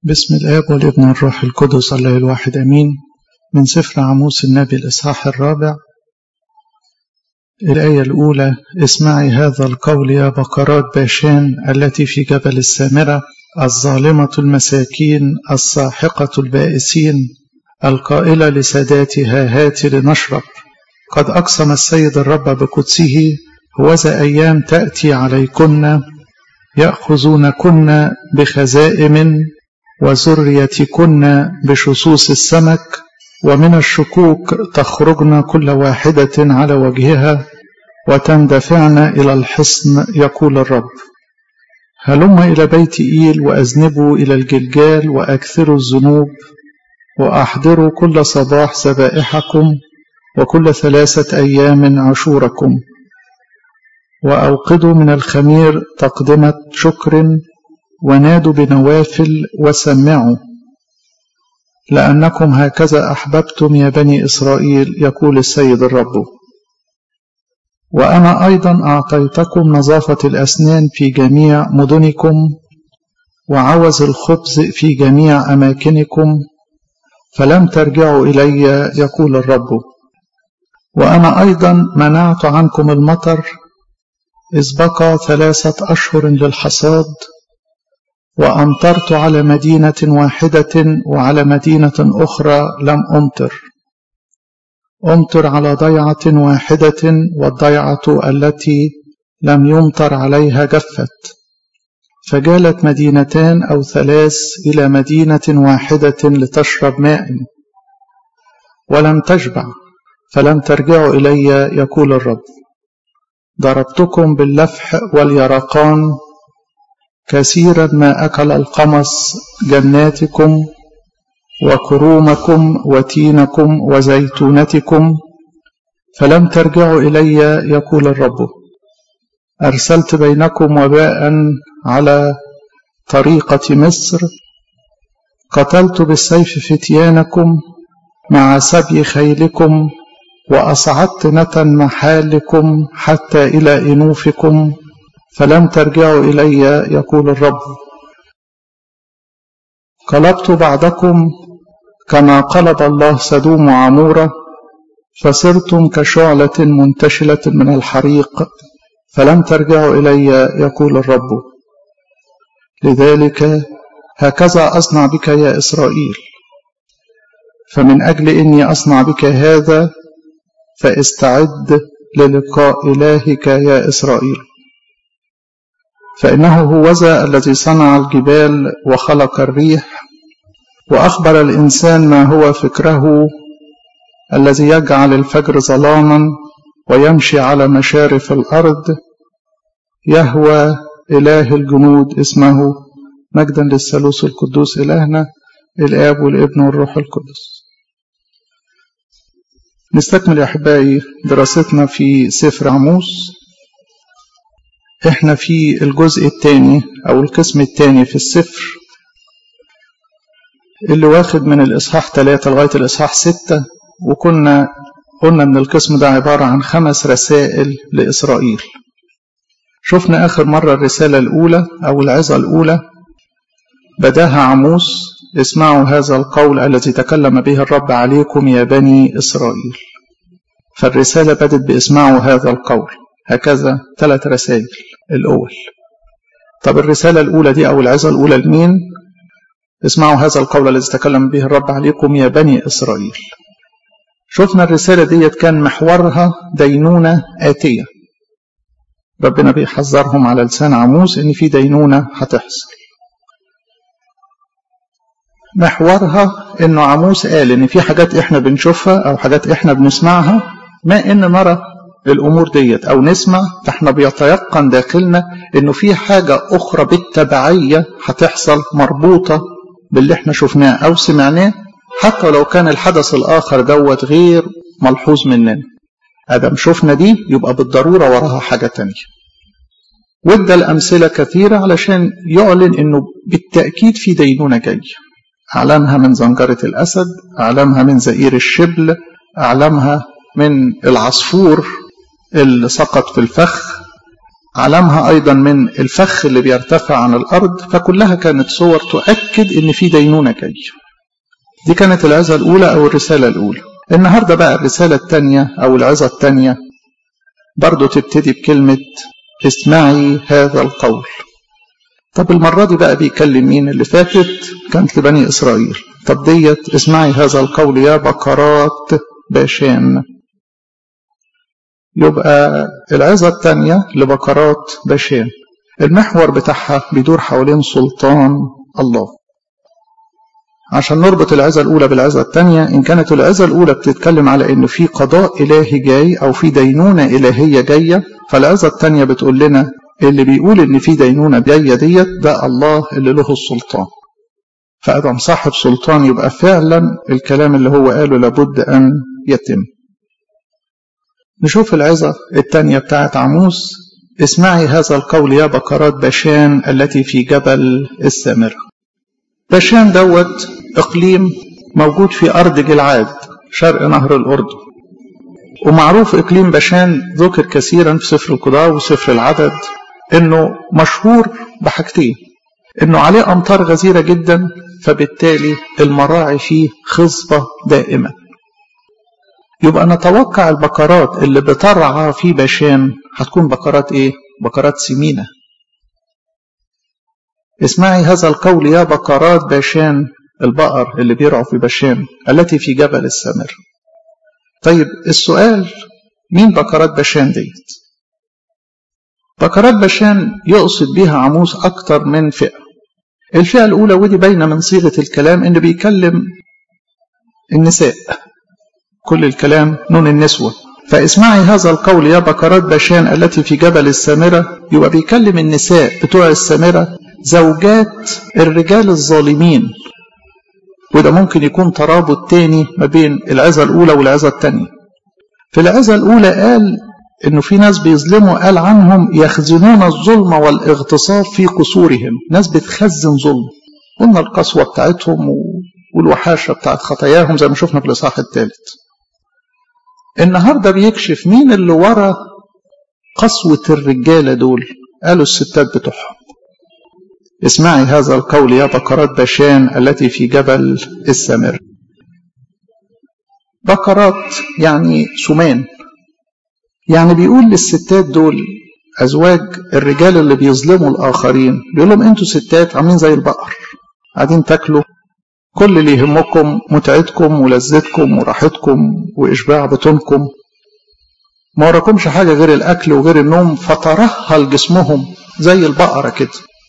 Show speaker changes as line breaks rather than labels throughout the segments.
بسم الآب والابن والروح القدس الله الواحد أمين من سفر عموس النبي الإصحاح الرابع الآية الأولى اسمعي هذا القول يا بقرات باشان التي في جبل السامرة الظالمة المساكين الساحقة البائسين القائلة لساداتها هات لنشرب قد أقسم السيد الرب بقدسه هوذا أيام تأتي عليكن يأخذونكن بخزائم وذريتكن بشصوص السمك ومن الشكوك تخرجن كل واحدة على وجهها وتندفعن إلى الحصن يقول الرب هلم إلى بيت إيل وأذنبوا إلى الجلجال وأكثروا الذنوب وأحضروا كل صباح ذبائحكم وكل ثلاثة أيام عشوركم وأوقدوا من الخمير تقدمة شكر ونادوا بنوافل وسمعوا لأنكم هكذا أحببتم يا بني إسرائيل يقول السيد الرب وأنا أيضا أعطيتكم نظافة الأسنان في جميع مدنكم وعوز الخبز في جميع أماكنكم فلم ترجعوا إلي يقول الرب وأنا أيضا منعت عنكم المطر إذ بقى ثلاثة أشهر للحصاد وأمطرت على مدينة واحدة وعلى مدينة أخرى لم أمطر أمطر على ضيعة واحدة والضيعة التي لم يمطر عليها جفت فجالت مدينتان أو ثلاث إلى مدينة واحدة لتشرب ماء ولم تشبع فلم ترجعوا إلي يقول الرب ضربتكم باللفح واليرقان كثيرا ما أكل القمص جناتكم وكرومكم وتينكم وزيتونتكم فلم ترجعوا إلي يقول الرب أرسلت بينكم وباء على طريقة مصر قتلت بالسيف فتيانكم مع سبي خيلكم وأصعدت نتن محالكم حتى إلى إنوفكم فلم ترجعوا إلي يقول الرب قلبت بعضكم كما قلب الله سدوم وعمورة فصرتم كشعلة منتشلة من الحريق فلم ترجعوا إلي يقول الرب لذلك هكذا أصنع بك يا إسرائيل فمن أجل إني أصنع بك هذا فاستعد للقاء إلهك يا إسرائيل فإنه هوذا الذي صنع الجبال وخلق الريح وأخبر الإنسان ما هو فكره الذي يجعل الفجر ظلاما ويمشي على مشارف الأرض يهوى إله الجنود اسمه مجدا للثالوث القدوس إلهنا الآب والابن والروح القدس نستكمل يا أحبائي دراستنا في سفر عموس احنا في الجزء الثاني او القسم الثاني في السفر اللي واخد من الاصحاح 3 لغايه الاصحاح 6 وكنا قلنا ان القسم ده عباره عن خمس رسائل لاسرائيل شفنا اخر مره الرساله الاولى او العظه الاولى بداها عموس اسمعوا هذا القول الذي تكلم به الرب عليكم يا بني اسرائيل فالرساله بدت باسمعوا هذا القول هكذا ثلاث رسائل الأول طب الرسالة الأولى دي أو العظة الأولى لمين اسمعوا هذا القول الذي تكلم به الرب عليكم يا بني إسرائيل شفنا الرسالة ديت كان محورها دينونة آتية ربنا بيحذرهم على لسان عموس إن في دينونة هتحصل محورها إنه عموس قال إن في حاجات إحنا بنشوفها أو حاجات إحنا بنسمعها ما إن نرى الامور ديت او نسمع فاحنا بيتيقن داخلنا انه في حاجه اخرى بالتبعيه هتحصل مربوطه باللي احنا شفناه او سمعناه حتى لو كان الحدث الاخر دوت غير ملحوظ مننا ادم شفنا دي يبقى بالضروره وراها حاجه تانية وادى الامثله كثيره علشان يعلن انه بالتاكيد في دينونه جايه اعلمها من زنجره الاسد اعلمها من زئير الشبل اعلمها من العصفور اللي سقط في الفخ علمها أيضا من الفخ اللي بيرتفع عن الأرض فكلها كانت صور تؤكد إن في دينونة جاية دي كانت العظة الأولى أو الرسالة الأولى النهاردة بقى الرسالة الثانية أو العظة الثانية برضو تبتدي بكلمة اسمعي هذا القول طب المرة دي بقى بيكلم مين اللي فاتت كانت لبني إسرائيل طب ديت اسمعي هذا القول يا بقرات باشان يبقى العظة الثانية لبقرات باشان المحور بتاعها بيدور حوالين سلطان الله عشان نربط العظة الأولى بالعظة الثانية إن كانت العظة الأولى بتتكلم على إنه في قضاء إلهي جاي أو في دينونة إلهية جاية فالعظة الثانية بتقول لنا اللي بيقول إن في دينونة جاية ديت ده الله اللي له السلطان فأدم صاحب سلطان يبقى فعلا الكلام اللي هو قاله لابد أن يتم نشوف العظة الثانية بتاعت عموس اسمعي هذا القول يا بكرات باشان التي في جبل السامرة باشان دوت إقليم موجود في أرض جلعاد شرق نهر الأردن ومعروف إقليم باشان ذكر كثيرا في سفر القضاء وسفر العدد إنه مشهور بحاجتين إنه عليه أمطار غزيرة جدا فبالتالي المراعي فيه خصبة دائمة يبقى نتوقع البقرات اللي بترعى في باشان هتكون بقرات ايه بقرات سمينة اسمعي هذا القول يا بقرات باشان البقر اللي بيرعوا في باشان التي في جبل السمر طيب السؤال مين بقرات باشان ديت بقرات باشان يقصد بها عموس أكتر من فئة الفئة الأولى ودي باينة من صيغة الكلام إن بيكلم النساء كل الكلام نون النسوة فاسمعي هذا القول يا بكرات باشان التي في جبل السامرة يبقى بيكلم النساء بتوع السامرة زوجات الرجال الظالمين وده ممكن يكون ترابط تاني ما بين العظة الأولى والعظة التانية في العظة الأولى قال إنه في ناس بيظلموا قال عنهم يخزنون الظلم والاغتصاب في قصورهم ناس بتخزن ظلم قلنا القسوة بتاعتهم والوحاشة بتاعت خطاياهم زي ما شفنا في الإصحاح الثالث النهارده بيكشف مين اللي ورا قسوة الرجالة دول قالوا الستات بتوعهم اسمعي هذا القول يا بقرات باشان التي في جبل السمر بقرات يعني سمان يعني بيقول للستات دول أزواج الرجال اللي بيظلموا الآخرين بيقول لهم أنتوا ستات عاملين زي البقر قاعدين تاكلوا كل اللي يهمكم متعتكم ولذتكم وراحتكم وإشباع بطونكم ما وراكمش حاجة غير الأكل وغير النوم فترهل جسمهم زي البقرة كده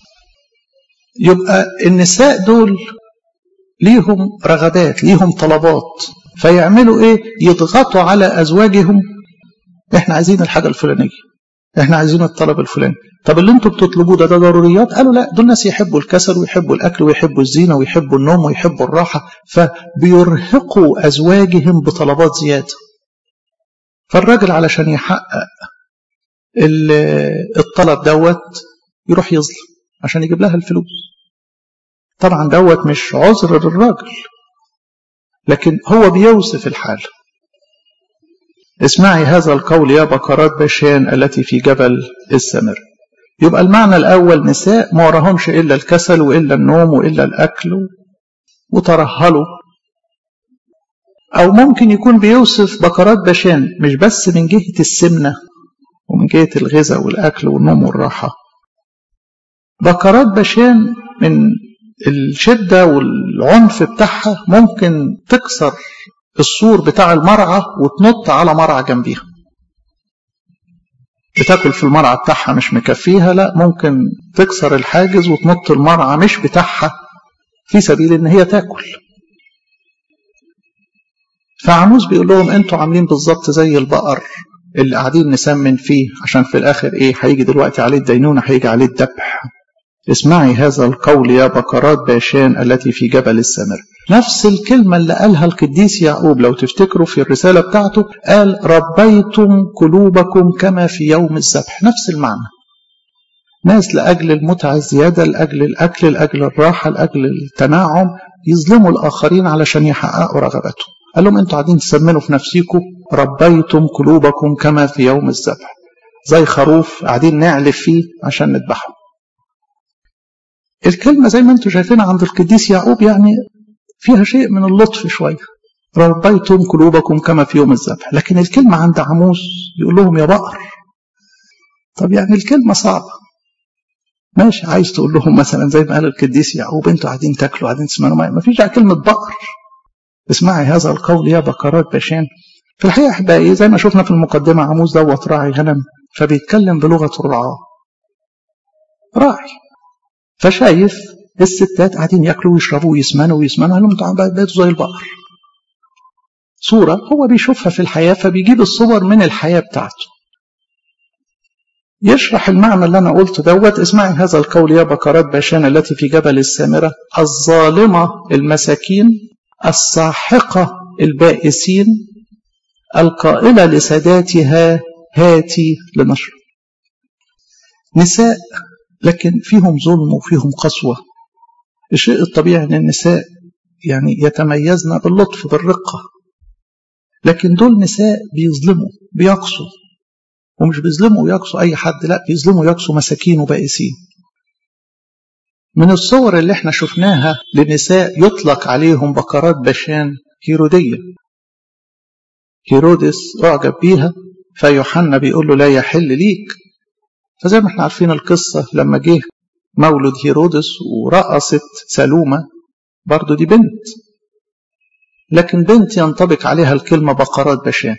يبقى النساء دول ليهم رغبات ليهم طلبات فيعملوا ايه يضغطوا على ازواجهم احنا عايزين الحاجه الفلانيه احنا عايزين الطلب الفلاني طب اللي انتوا بتطلبوه ده ده ضروريات قالوا لا دول ناس يحبوا الكسل ويحبوا الاكل ويحبوا الزينه ويحبوا النوم ويحبوا الراحه فبيرهقوا ازواجهم بطلبات زياده فالراجل علشان يحقق الطلب دوت يروح يظلم عشان يجيب لها الفلوس طبعا دوت مش عذر للراجل لكن هو بيوصف الحال اسمعي هذا القول يا بقرات باشان التي في جبل السمر يبقى المعنى الأول نساء ما وراهمش إلا الكسل وإلا النوم وإلا الأكل وترهلوا أو ممكن يكون بيوصف بقرات باشان مش بس من جهة السمنة ومن جهة الغذاء والأكل والنوم والراحة بقرات باشان من الشدة والعنف بتاعها ممكن تكسر السور بتاع المرعى وتنط على مرعى جنبيها بتاكل في المرعى بتاعها مش مكفيها لا ممكن تكسر الحاجز وتنط المرعى مش بتاعها في سبيل ان هي تاكل فعموس بيقول لهم انتوا عاملين بالظبط زي البقر اللي قاعدين نسمن فيه عشان في الاخر ايه هيجي دلوقتي عليه الدينونه هيجي عليه الذبح اسمعي هذا القول يا بقرات باشان التي في جبل السمر نفس الكلمة اللي قالها القديس يعقوب لو تفتكروا في الرسالة بتاعته قال ربيتم قلوبكم كما في يوم الذبح نفس المعنى ناس لأجل المتعة الزيادة لأجل الأكل لأجل الراحة لأجل التناعم يظلموا الآخرين علشان يحققوا رغبتهم قال لهم انتوا قاعدين تسمنوا في نفسيكم ربيتم قلوبكم كما في يوم الذبح زي خروف قاعدين نعلف فيه عشان نذبحه الكلمة زي ما انتم شايفينها عند القديس يعقوب يعني فيها شيء من اللطف شوية ربيتم قلوبكم كما في يوم الذبح لكن الكلمة عند عموس بيقول لهم يا بقر طب يعني الكلمة صعبة ماشي عايز تقول لهم مثلا زي ما قال القديس يعقوب انتوا قاعدين تاكلوا قاعدين تسمعوا ما فيش كلمة بقر اسمعي هذا القول يا بقرات باشان في الحقيقة أحبائي زي ما شفنا في المقدمة عموس دوت راعي غنم فبيتكلم بلغة الرعاة راعي فشايف الستات قاعدين ياكلوا ويشربوا ويسمنوا ويسمنوا قال لهم بقيتوا زي البقر صورة هو بيشوفها في الحياة فبيجيب الصور من الحياة بتاعته يشرح المعنى اللي أنا قلته دوت اسمعي هذا القول يا بكرات باشان التي في جبل السامرة الظالمة المساكين الساحقة البائسين القائلة لساداتها هاتي لنشرب نساء لكن فيهم ظلم وفيهم قسوة الشيء الطبيعي أن النساء يعني يتميزن باللطف بالرقة لكن دول نساء بيظلموا بيقصوا ومش بيظلموا ويقصوا أي حد لا بيظلموا ويقصوا مساكين وبائسين من الصور اللي احنا شفناها لنساء يطلق عليهم بكرات بشان هيرودية هيرودس أعجب بيها فيوحنا بيقول له لا يحل ليك فزي ما احنا عارفين القصة لما جه مولد هيرودس ورقصت سلومة برضو دي بنت لكن بنت ينطبق عليها الكلمة بقرات بشان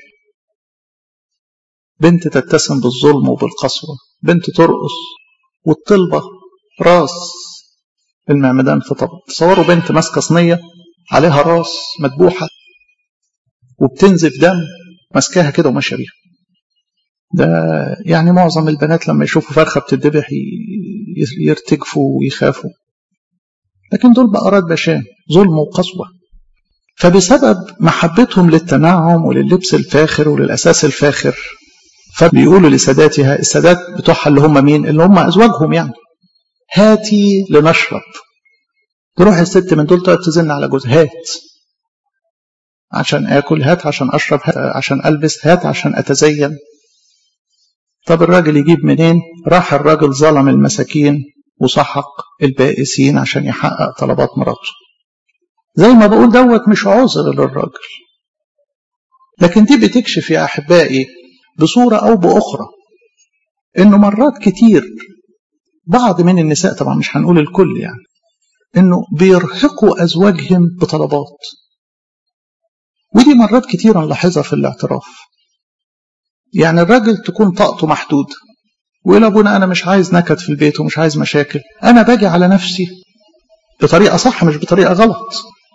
بنت تتسم بالظلم وبالقسوة بنت ترقص والطلبة راس المعمدان في طبق تصوروا بنت ماسكة صينية عليها راس مذبوحة وبتنزف دم ماسكاها كده وماشية بيها ده يعني معظم البنات لما يشوفوا فرخة بتذبح يرتجفوا ويخافوا لكن دول بقرات بشان ظلم وقسوة فبسبب محبتهم للتنعم ولللبس الفاخر وللأساس الفاخر فبيقولوا لساداتها السادات بتوعها اللي هم مين اللي هم أزواجهم يعني هاتي لنشرب تروح الست من دول تقعد تزن على جوزها هات عشان آكل هات عشان أشرب هات عشان ألبس هات عشان أتزين طب الراجل يجيب منين راح الراجل ظلم المساكين وسحق البائسين عشان يحقق طلبات مراته زي ما بقول دوت مش عذر للراجل لكن دي بتكشف يا أحبائي بصورة أو بأخرى إنه مرات كتير بعض من النساء طبعا مش هنقول الكل يعني إنه بيرهقوا أزواجهم بطلبات ودي مرات كتير نلاحظها في الاعتراف يعني الراجل تكون طاقته محدودة ويقول ابونا انا مش عايز نكد في البيت ومش عايز مشاكل انا باجي على نفسي بطريقه صح مش بطريقه غلط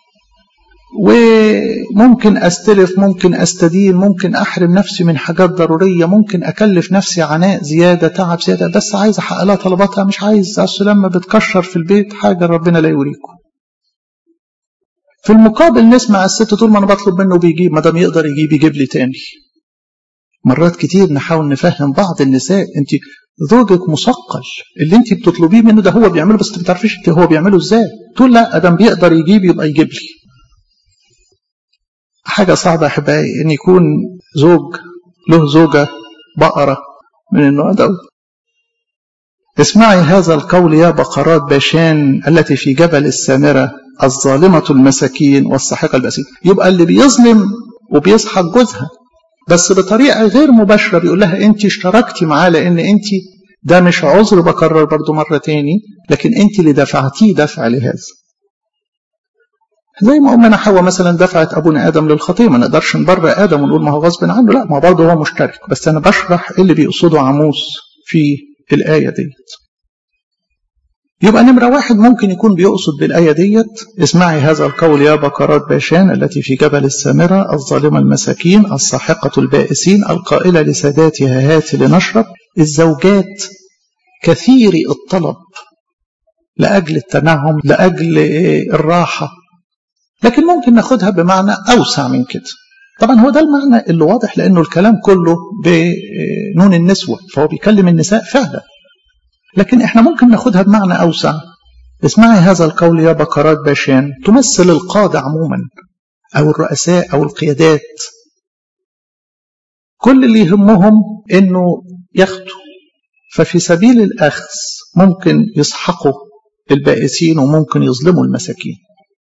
وممكن استلف ممكن استدين ممكن احرم نفسي من حاجات ضروريه ممكن اكلف نفسي عناء زياده تعب زياده بس عايز احقق لها طلباتها مش عايز اصل لما بتكشر في البيت حاجه ربنا لا يوريكم في المقابل نسمع الست طول ما انا بطلب منه بيجيب ما دام يقدر يجيب يجيب لي تاني مرات كتير نحاول نفهم بعض النساء انت زوجك مثقل اللي انت بتطلبيه منه ده هو بيعمله بس انت ما بتعرفيش انت هو بيعمله ازاي تقول لا ادم بيقدر يجيب يبقى يجيب لي حاجه صعبه احبائي ان يكون زوج له زوجه بقره من النوع ده اسمعي هذا القول يا بقرات باشان التي في جبل السامره الظالمه المساكين والساحقه الباسين يبقى اللي بيظلم وبيسحق جوزها بس بطريقة غير مباشرة بيقول لها انت اشتركتي معاه لان انت ده مش عذر بكرر برضو مرة تاني لكن انت اللي دفعتيه دفع لهذا زي ما أمنا حواء مثلا دفعت أبونا آدم للخطية ما نقدرش نبرر آدم ونقول ما هو غصب عنه لا ما برضه هو مشترك بس أنا بشرح اللي بيقصده عموس في الآية ديت يبقى نمرة واحد ممكن يكون بيقصد بالآية ديت اسمعي هذا القول يا بكرات باشان التي في جبل السامرة الظالمة المساكين الساحقة البائسين القائلة لساداتها هات لنشرب الزوجات كثير الطلب لأجل التنعم لأجل الراحة لكن ممكن ناخدها بمعنى أوسع من كده طبعا هو ده المعنى اللي واضح لأنه الكلام كله بنون النسوة فهو بيكلم النساء فعلا لكن احنا ممكن ناخدها بمعنى أوسع اسمعي هذا القول يا بكرات باشان تمثل القادة عموما أو الرؤساء أو القيادات كل اللي يهمهم انه ياخدوا ففي سبيل الأخذ ممكن يسحقوا البائسين وممكن يظلموا المساكين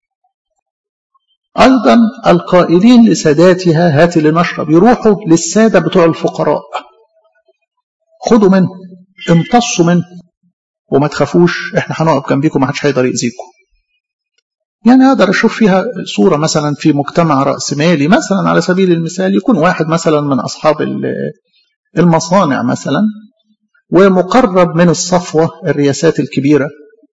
أيضا القائلين لساداتها هات لنشرب يروحوا للسادة بتوع الفقراء خدوا منه امتصوا منه وما تخافوش احنا هنقف جنبيكم ما حدش هيقدر يأذيكم يعني اقدر اشوف فيها صوره مثلا في مجتمع راسمالي مثلا على سبيل المثال يكون واحد مثلا من اصحاب المصانع مثلا ومقرب من الصفوه الرياسات الكبيره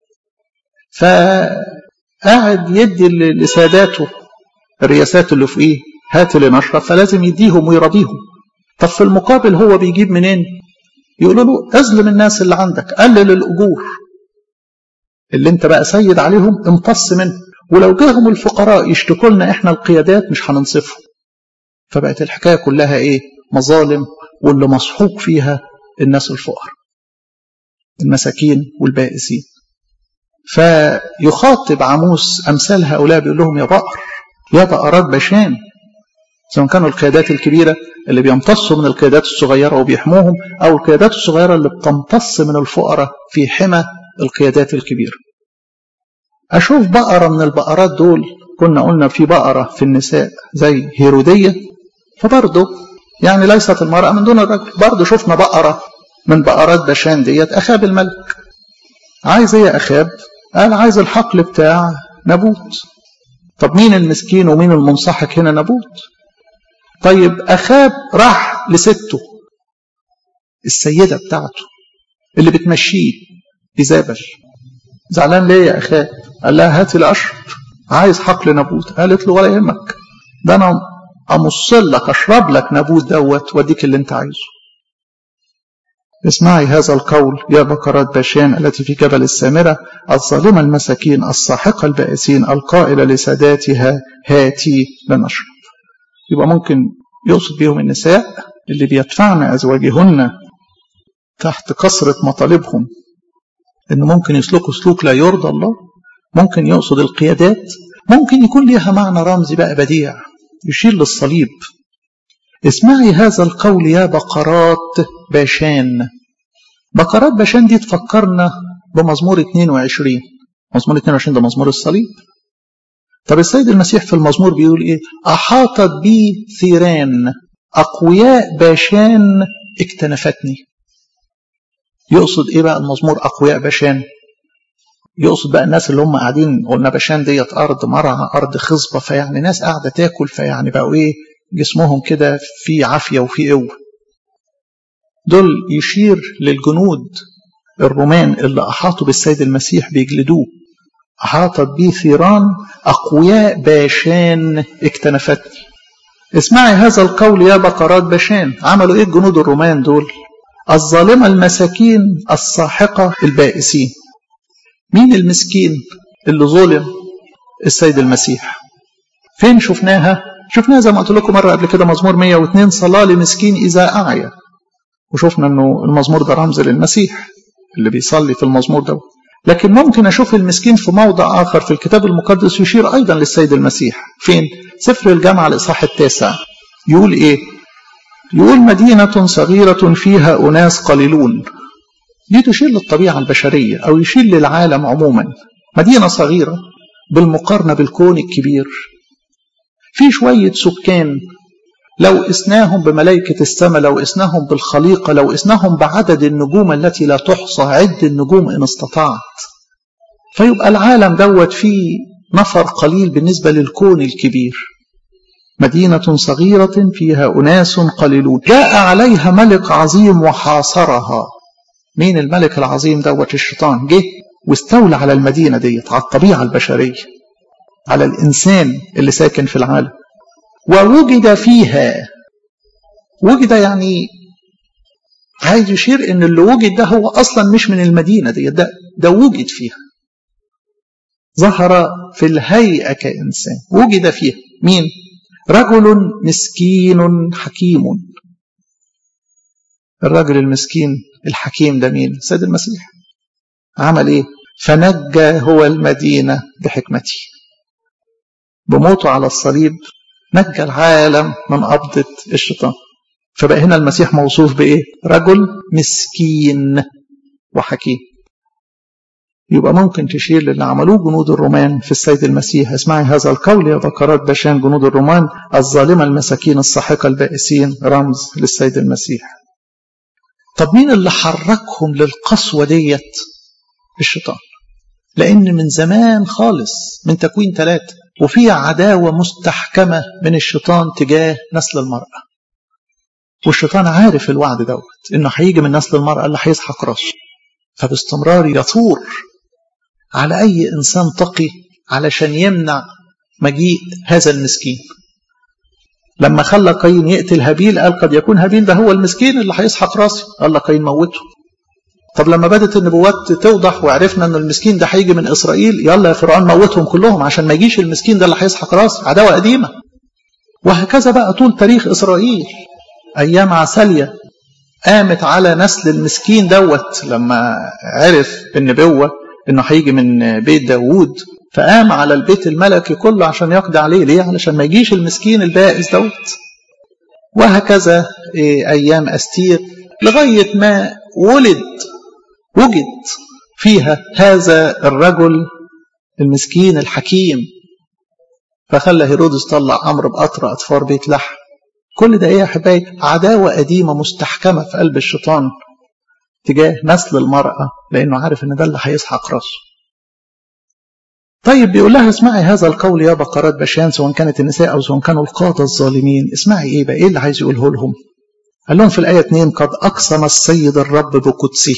فقاعد يدي لساداته الرياسات اللي فوقيه هات لنشرب فلازم يديهم ويرضيهم طب في المقابل هو بيجيب منين يقولوا له اظلم الناس اللي عندك قلل الاجور اللي انت بقى سيد عليهم امتص منه ولو جاهم الفقراء يشتكوا لنا احنا القيادات مش هننصفهم فبقت الحكايه كلها ايه مظالم واللي مسحوق فيها الناس الفقراء المساكين والبائسين فيخاطب عموس امثال هؤلاء بيقول لهم يا بقر يا بقرات بشان سواء كانوا القيادات الكبيره اللي بيمتصوا من القيادات الصغيره وبيحموهم او القيادات الصغيره اللي بتمتص من الفقراء في حمى القيادات الكبيره أشوف بقرة من البقرات دول كنا قلنا في بقرة في النساء زي هيرودية فبرضه يعني ليست المرأة من دون الرجل برضه شفنا بقرة من بقرات بشان ديت أخاب الملك عايز ايه يا أخاب قال عايز الحقل بتاع نابوت طب مين المسكين ومين المنصحك هنا نابوت طيب أخاب راح لسته السيدة بتاعته اللي بتمشيه إيزابل زعلان ليه يا أخاب قال لها هاتي الأشرب عايز حقل نابوت قالت له ولا يهمك ده أنا أمص لك أشرب لك نابوت دوت وأديك اللي أنت عايزه اسمعي هذا القول يا بكرات باشان التي في جبل السامرة الظالمة المساكين الساحقة البائسين القائلة لساداتها هاتي لنشرب يبقى ممكن يقصد بهم النساء اللي بيدفعن أزواجهن تحت كثرة مطالبهم إن ممكن يسلكوا سلوك لا يرضى الله ممكن يقصد القيادات ممكن يكون لها معنى رمزي بقى بديع يشير للصليب اسمعي هذا القول يا بقرات باشان بقرات باشان دي تفكرنا بمزمور 22 مزمور 22 ده مزمور الصليب طب السيد المسيح في المزمور بيقول ايه احاطت بي ثيران اقوياء باشان اكتنفتني يقصد ايه بقى المزمور اقوياء باشان يقصد بقى الناس اللي هم قاعدين قلنا باشان ديت ارض مرعى ارض خصبه فيعني ناس قاعده تاكل فيعني بقوا ايه جسمهم كده في عافيه وفي قوه دول يشير للجنود الرومان اللي احاطوا بالسيد المسيح بيجلدوه احاطت بيه ثيران اقوياء باشان اكتنفتني اسمعي هذا القول يا بقرات باشان عملوا ايه الجنود الرومان دول الظالمه المساكين الساحقه البائسين مين المسكين اللي ظلم السيد المسيح فين شفناها شفناها زي ما قلت لكم مره قبل كده مزمور 102 صلاه لمسكين اذا اعيا وشفنا انه المزمور ده رمز للمسيح اللي بيصلي في المزمور ده لكن ممكن اشوف المسكين في موضع اخر في الكتاب المقدس يشير ايضا للسيد المسيح فين سفر الجامعه الاصحاح التاسع يقول ايه يقول مدينه صغيره فيها اناس قليلون دي تشير للطبيعة البشرية أو يشير للعالم عموما مدينة صغيرة بالمقارنة بالكون الكبير في شوية سكان لو قسناهم بملائكة السماء لو قسناهم بالخليقة لو قسناهم بعدد النجوم التي لا تحصى عد النجوم إن استطعت فيبقى العالم دوت فيه نفر قليل بالنسبة للكون الكبير مدينة صغيرة فيها أناس قليلون جاء عليها ملك عظيم وحاصرها مين الملك العظيم دوت الشيطان جه واستولى على المدينة ديت على الطبيعة البشرية على الإنسان اللي ساكن في العالم ووجد فيها وجد يعني عايز يشير ان اللي وجد ده هو اصلا مش من المدينه دي ده ده وجد فيها ظهر في الهيئه كانسان وجد فيها مين رجل مسكين حكيم الرجل المسكين الحكيم ده مين السيد المسيح عمل ايه فنجى هو المدينه بحكمته بموته على الصليب نجى العالم من قبضه الشيطان فبقى هنا المسيح موصوف بإيه رجل مسكين وحكيم يبقى ممكن تشير للي عملوه جنود الرومان في السيد المسيح اسمعي هذا القول يا بكرات بشان جنود الرومان الظالمة المساكين الساحقة البائسين رمز للسيد المسيح طب مين اللي حركهم للقسوة ديت الشيطان لأن من زمان خالص من تكوين ثلاثة وفي عداوة مستحكمة من الشيطان تجاه نسل المرأة والشيطان عارف الوعد دوت انه هيجي من نسل المرأة اللي هيسحق راسه فباستمرار يثور على أي إنسان تقي علشان يمنع مجيء هذا المسكين لما خلى قايين يقتل هابيل قال قد يكون هابيل ده هو المسكين اللي هيسحق راسي قال قايين موته طب لما بدت النبوات توضح وعرفنا ان المسكين ده هيجي من اسرائيل يلا يا فرعون موتهم كلهم عشان ما يجيش المسكين ده اللي هيسحق راسي عداوه قديمه وهكذا بقى طول تاريخ اسرائيل ايام عساليا قامت على نسل المسكين دوت لما عرف النبوه انه هيجي من بيت داوود فقام على البيت الملكي كله عشان يقضي عليه ليه علشان ما يجيش المسكين البائس دوت وهكذا ايام استير لغايه ما ولد وجد فيها هذا الرجل المسكين الحكيم فخلى هيرودس طلع امر بقطر اطفال بيت لحم كل ده ايه يا حبايبي عداوه قديمه مستحكمه في قلب الشيطان تجاه نسل المرأة لأنه عارف إن ده اللي هيسحق راسه. طيب بيقول لها اسمعي هذا القول يا بقرات بشان سواء كانت النساء أو سواء كانوا القادة الظالمين اسمعي إيه بقى إيه اللي عايز يقوله لهم قال لهم في الآية 2 قد أقسم السيد الرب بقدسه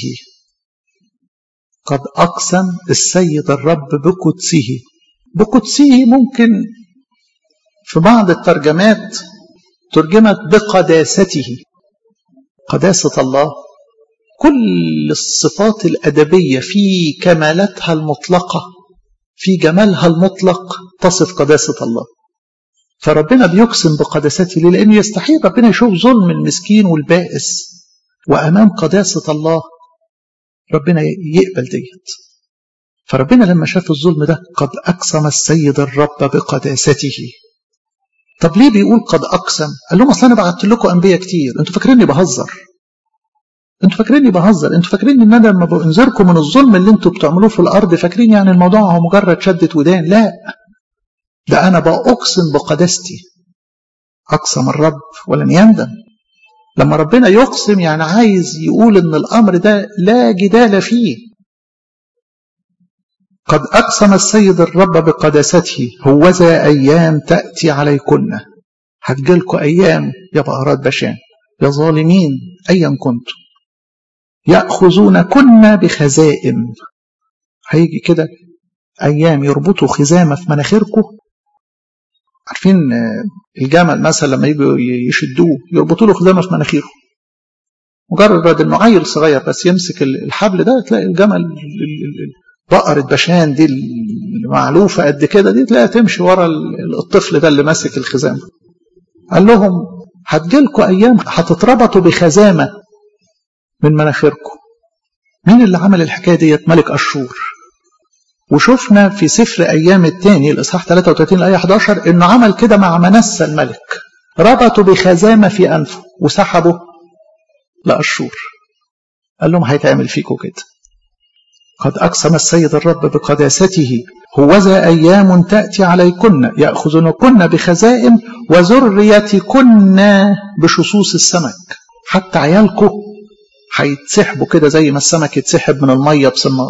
قد أقسم السيد الرب بقدسه بقدسه ممكن في بعض الترجمات ترجمت بقداسته قداسة الله كل الصفات الأدبية في كمالاتها المطلقة في جمالها المطلق تصف قداسة الله فربنا بيقسم بقداسته ليه؟ لأنه يستحيل ربنا يشوف ظلم المسكين والبائس وأمام قداسة الله ربنا يقبل ديت فربنا لما شاف الظلم ده قد أقسم السيد الرب بقداسته طب ليه بيقول قد أقسم قال لهم أصل أنا بعت لكم أنبياء كتير أنتوا فاكريني بهزر انتوا فاكريني بهزر انتوا فاكرين ان انا لما بنذركم من الظلم اللي انتوا بتعملوه في الارض فاكرين يعني الموضوع هو مجرد شدة ودان لا ده انا بأقسم بقداستي اقسم الرب ولن يندم لما ربنا يقسم يعني عايز يقول ان الامر ده لا جدال فيه قد اقسم السيد الرب بقداسته هوذا ايام تاتي عليكن هتجيلكوا ايام يا بقرات بشان يا ظالمين ايا كنتم يأخذون كنا بخزائم هيجي كده أيام يربطوا خزامة في مناخيركم عارفين الجمل مثلا لما يجوا يشدوه يربطوا له خزامة في مناخيره مجرد انه عيل صغير بس يمسك الحبل ده تلاقي الجمل بقرة بشان دي المعلوفة قد كده دي تلاقيها تمشي ورا الطفل ده اللي ماسك الخزامة قال لهم هتجيلكوا أيام هتتربطوا بخزامة من مناخيركم مين اللي عمل الحكاية ديت ملك أشور وشفنا في سفر أيام الثاني الإصحاح 33 الآية 11 إنه عمل كده مع منسى الملك ربطوا بخزامة في أنفه وسحبوا لأشور قال لهم هيتعمل فيكم كده قد أقسم السيد الرب بقداسته هوذا أيام تأتي عليكن يأخذنكن بخزائم وذريتكن بشصوص السمك حتى عيالكم هيتسحبوا كده زي ما السمك يتسحب من المية بسنار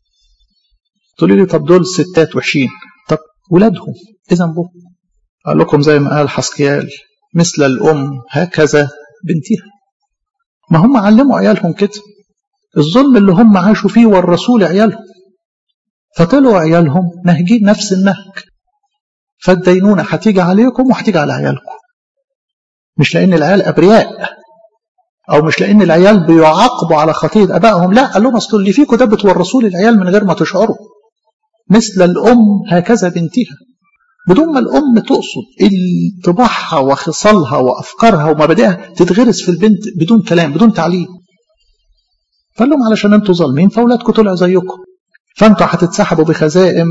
تقولي لي طب دول ستات وحشين طب ولادهم ايه ذنبهم قال لكم زي ما قال حسقيال مثل الأم هكذا بنتها ما هم علموا عيالهم كده الظلم اللي هم عاشوا فيه ورثوه لعيالهم فطلعوا عيالهم نهجين نفس النهج فالدينونة هتيجي عليكم وهتيجي على عيالكم مش لأن العيال أبرياء أو مش لأن العيال بيعاقبوا على خطية أبائهم لا قال لهم أصل اللي فيكم ده بتورثوه للعيال من غير ما تشعروا مثل الأم هكذا بنتها بدون ما الأم تقصد طباعها وخصالها وأفكارها ومبادئها تتغرس في البنت بدون كلام بدون تعليم فقال لهم علشان انتوا ظالمين فاولادكم طلعوا زيكم فانتوا هتتسحبوا بخزائم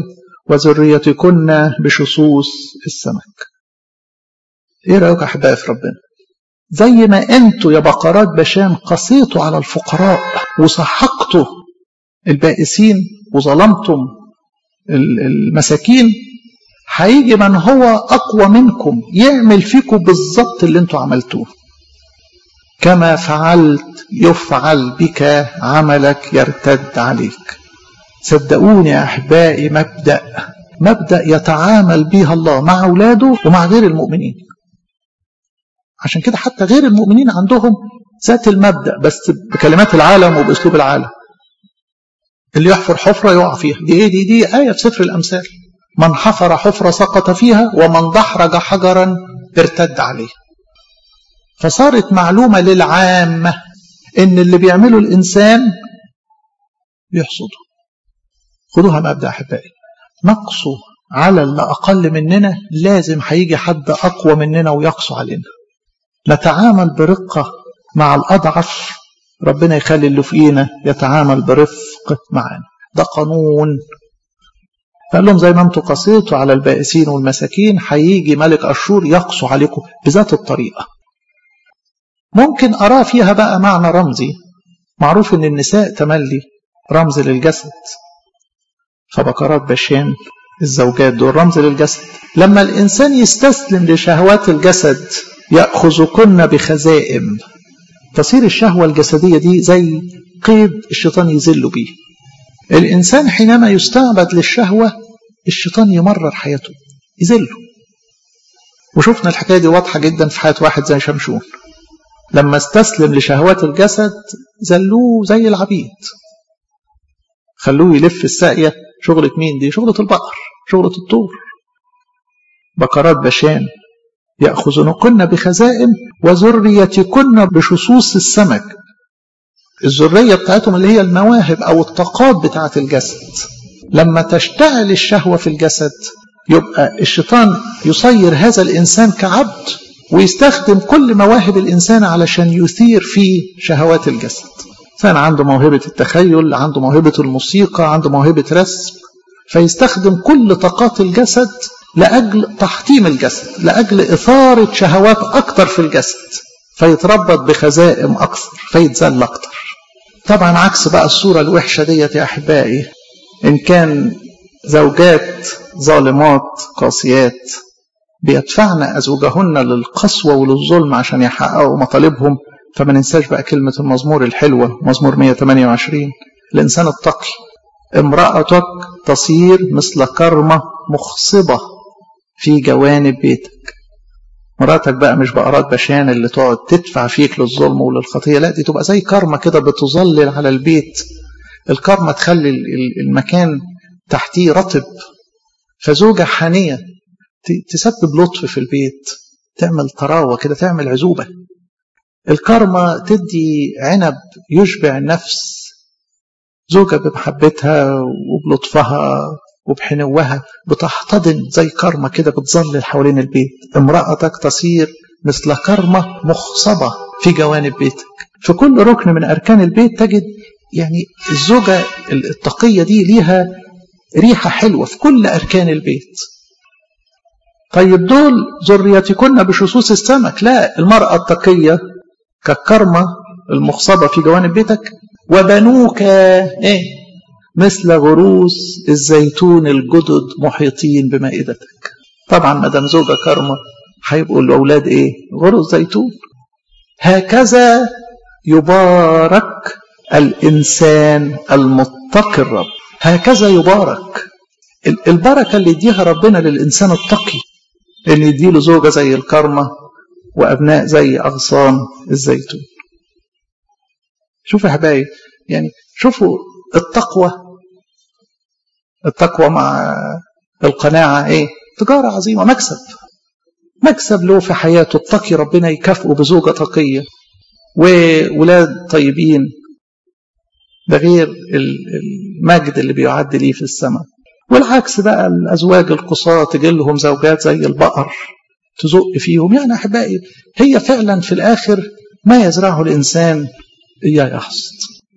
وذريتكن بشصوص السمك ايه رايك يا احبائي في ربنا زي ما انتوا يا بقرات بشان قسيتوا على الفقراء وسحقتوا البائسين وظلمتم المساكين هيجي من هو اقوى منكم يعمل فيكم بالظبط اللي انتوا عملتوه كما فعلت يفعل بك عملك يرتد عليك صدقوني يا احبائي مبدا مبدا يتعامل به الله مع اولاده ومع غير المؤمنين عشان كده حتى غير المؤمنين عندهم ذات المبدا بس بكلمات العالم وباسلوب العالم اللي يحفر حفره يقع فيها دي ايه دي دي ايه في سفر الامثال من حفر حفره سقط فيها ومن دحرج حجرا ارتد عليه فصارت معلومه للعامه ان اللي بيعمله الانسان بيحصده خدوها مبدا احبائي نقصه على اللي اقل مننا لازم هيجي حد اقوى مننا ويقسو علينا نتعامل برقه مع الاضعف ربنا يخلي اللي فوقينا يتعامل برفق معانا ده قانون فقال لهم زي ما انتم قسيتوا على البائسين والمساكين هيجي ملك اشور يقسو عليكم بذات الطريقه ممكن اراه فيها بقى معنى رمزي معروف ان النساء تملي رمز للجسد فبكرات بشان الزوجات دول رمز للجسد لما الانسان يستسلم لشهوات الجسد ياخذكن بخزائم تصير الشهوه الجسديه دي زي قيد الشيطان يذل بيه الانسان حينما يستعبد للشهوه الشيطان يمرر حياته يذله وشفنا الحكايه دي واضحه جدا في حياه واحد زي شمشون لما استسلم لشهوات الجسد ذلوه زي العبيد خلوه يلف الساقيه شغلة مين دي شغلة البقر شغلة الطور بقرات بشان يأخذنكن بخزائم وذريتكن بشصوص السمك الذرية بتاعتهم اللي هي المواهب أو الطاقات بتاعة الجسد لما تشتعل الشهوة في الجسد يبقى الشيطان يصير هذا الإنسان كعبد ويستخدم كل مواهب الإنسان علشان يثير فيه شهوات الجسد إنسان عنده موهبة التخيل عنده موهبة الموسيقى عنده موهبة رسم فيستخدم كل طاقات الجسد لأجل تحطيم الجسد لأجل إثارة شهوات أكتر في الجسد فيتربط بخزائم أكثر فيتذل أكتر طبعا عكس بقى الصورة الوحشة ديت يا أحبائي إن كان زوجات ظالمات قاسيات بيدفعن أزواجهن للقسوة وللظلم عشان يحققوا مطالبهم فما ننساش بقى كلمة المزمور الحلوة مزمور 128 الإنسان التقي امرأتك تصير مثل كرمة مخصبة في جوانب بيتك مراتك بقى مش بقرات بشان اللي تقعد تدفع فيك للظلم وللخطية لا دي تبقى زي كرمة كده بتظلل على البيت الكرمة تخلي المكان تحتيه رطب فزوجة حانية تسبب لطف في البيت تعمل طراوة كده تعمل عزوبة الكرمة تدي عنب يشبع النفس زوجة بمحبتها وبلطفها وبحنوها بتحتضن زي كرمة كده بتظلل حوالين البيت امرأتك تصير مثل كرمة مخصبة في جوانب بيتك في كل ركن من أركان البيت تجد يعني الزوجة التقية دي ليها ريحة حلوة في كل أركان البيت طيب دول ذريتكن بشصوص السمك لا المرأة التقية كالكرمة المخصبة في جوانب بيتك وبنوك ايه مثل غروس الزيتون الجدد محيطين بمائدتك طبعا ما دام زوجة كرمة هيبقوا الاولاد ايه غروس زيتون هكذا يبارك الانسان المتقي الرب هكذا يبارك البركه اللي يديها ربنا للانسان التقي ان يديله زوجه زي الكرمه وابناء زي اغصان الزيتون شوفوا يا حبايبي يعني شوفوا التقوى التقوى مع القناعة ايه تجارة عظيمة مكسب مكسب له في حياته التقي ربنا يكافئه بزوجة تقية وولاد طيبين ده غير المجد اللي بيعد ليه في السماء والعكس بقى الأزواج القصاة تجي لهم زوجات زي البقر تزق فيهم يعني أحبائي هي فعلا في الآخر ما يزرعه الإنسان إياه يحصد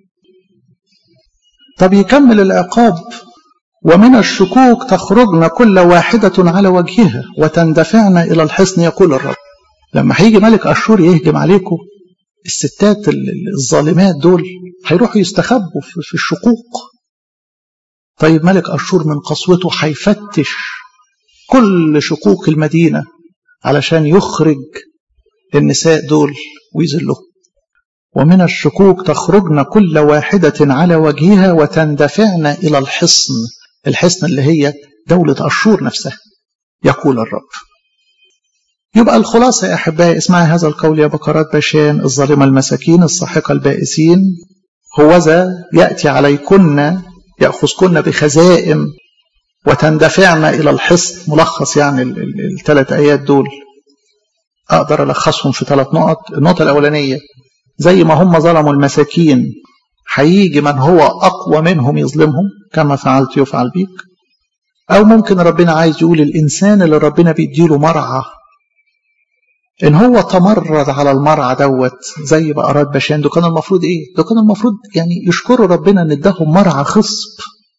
طب يكمل العقاب ومن الشكوك تخرجن كل واحدة على وجهها وتندفعن إلى الحصن يقول الرب لما هيجي ملك أشور يهجم عليكم الستات الظالمات دول هيروحوا يستخبوا في الشقوق طيب ملك أشور من قسوته هيفتش كل شقوق المدينة علشان يخرج النساء دول ويذلهم ومن الشكوك تخرجن كل واحدة على وجهها وتندفعن إلى الحصن الحصن اللي هي دولة أشور نفسها يقول الرب يبقى الخلاصة يا أحبائي اسمعي هذا القول يا بكرات باشان الظالمة المساكين الساحقة البائسين هوذا يأتي عليكن يأخذكن بخزائم وتندفعن إلى الحصن ملخص يعني الثلاث آيات دول أقدر ألخصهم في ثلاث نقط النقطة الأولانية زي ما هم ظلموا المساكين هيجي من هو أقوى منهم يظلمهم كما فعلت يفعل بيك أو ممكن ربنا عايز يقول الإنسان اللي ربنا بيديله مرعى إن هو تمرد على المرعى دوت زي بقرات بشان ده كان المفروض إيه؟ ده كان المفروض يعني يشكروا ربنا إن اداهم مرعى خصب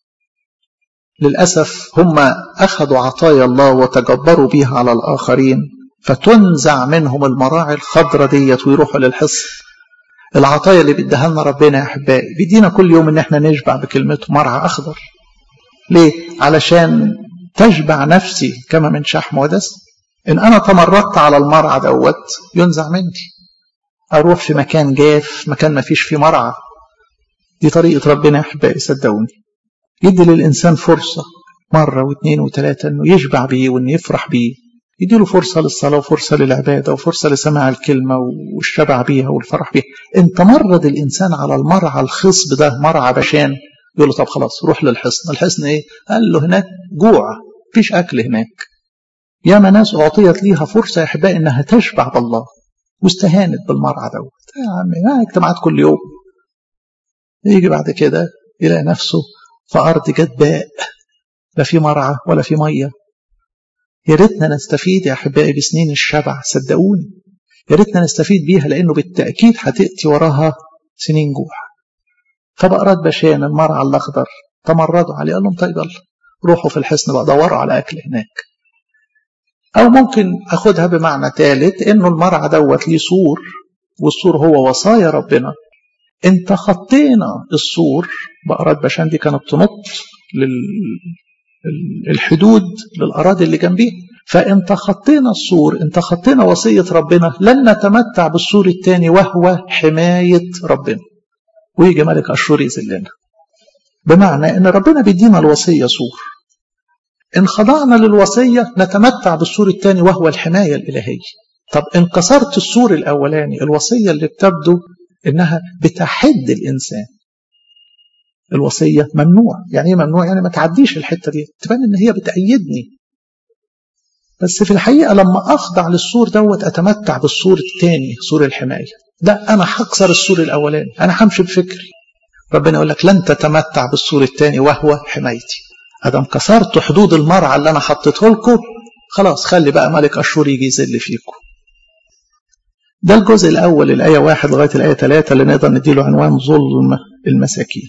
للأسف هم أخذوا عطايا الله وتجبروا بيها على الآخرين فتنزع منهم المراعي الخضرة ديت ويروحوا للحصن العطايا اللي بيديها لنا ربنا يا احبائي بيدينا كل يوم ان احنا نشبع بكلمته مرعى اخضر ليه علشان تشبع نفسي كما من شحم ودسم ان انا تمردت على المرعى دوت ينزع مني اروح في مكان جاف مكان ما فيش فيه مرعى دي طريقه ربنا يا احبائي صدقوني يدي للانسان فرصه مره واثنين وثلاثه انه يشبع بيه وانه يفرح بيه يديله فرصة للصلاة وفرصة للعبادة وفرصة لسماع الكلمة والشبع بيها والفرح بيها ان تمرد الإنسان على المرعى الخصب ده مرعى بشان يقول له طب خلاص روح للحصن الحصن ايه قال له هناك جوع فيش أكل هناك ياما ناس أعطيت ليها فرصة يا أحبائي إنها تشبع بالله واستهانت بالمرعى دوت يا عمي ما اجتماعات كل يوم يجي بعد كده يلاقي نفسه في أرض جدباء لا في مرعى ولا في مية يا ريتنا نستفيد يا احبائي بسنين الشبع صدقوني يا ريتنا نستفيد بيها لانه بالتاكيد هتاتي وراها سنين جوع فبقرات بشان المرعى الاخضر تمردوا عليه قال لهم طيب يلا روحوا في الحصن بقى دوروا على اكل هناك او ممكن اخدها بمعنى ثالث انه المرعى دوت ليه سور والسور هو وصايا ربنا انت خطينا السور بقرات بشان دي كانت تنط لل الحدود للأراضي اللي جنبيه فإن تخطينا السور إن تخطينا وصية ربنا لن نتمتع بالسور الثاني وهو حماية ربنا ويجي ملك أشور يذلنا بمعنى إن ربنا بيدينا الوصية سور إن خضعنا للوصية نتمتع بالسور الثاني وهو الحماية الإلهية طب إن كسرت السور الأولاني الوصية اللي بتبدو إنها بتحد الإنسان الوصية ممنوع يعني ايه ممنوع يعني ما تعديش الحتة دي تبان ان هي بتأيدني بس في الحقيقة لما أخضع للسور دوت أتمتع بالسور الثاني سور الحماية ده أنا هكسر السور الأولاني أنا همشي بفكري ربنا يقول لك لن تتمتع بالسور الثاني وهو حمايتي أدم كسرت حدود المرعى اللي أنا حطيته لكم خلاص خلي بقى ملك أشور يجي يذل فيكم ده الجزء الأول الآية واحد لغاية الآية ثلاثة اللي نقدر نديله عنوان ظلم المساكين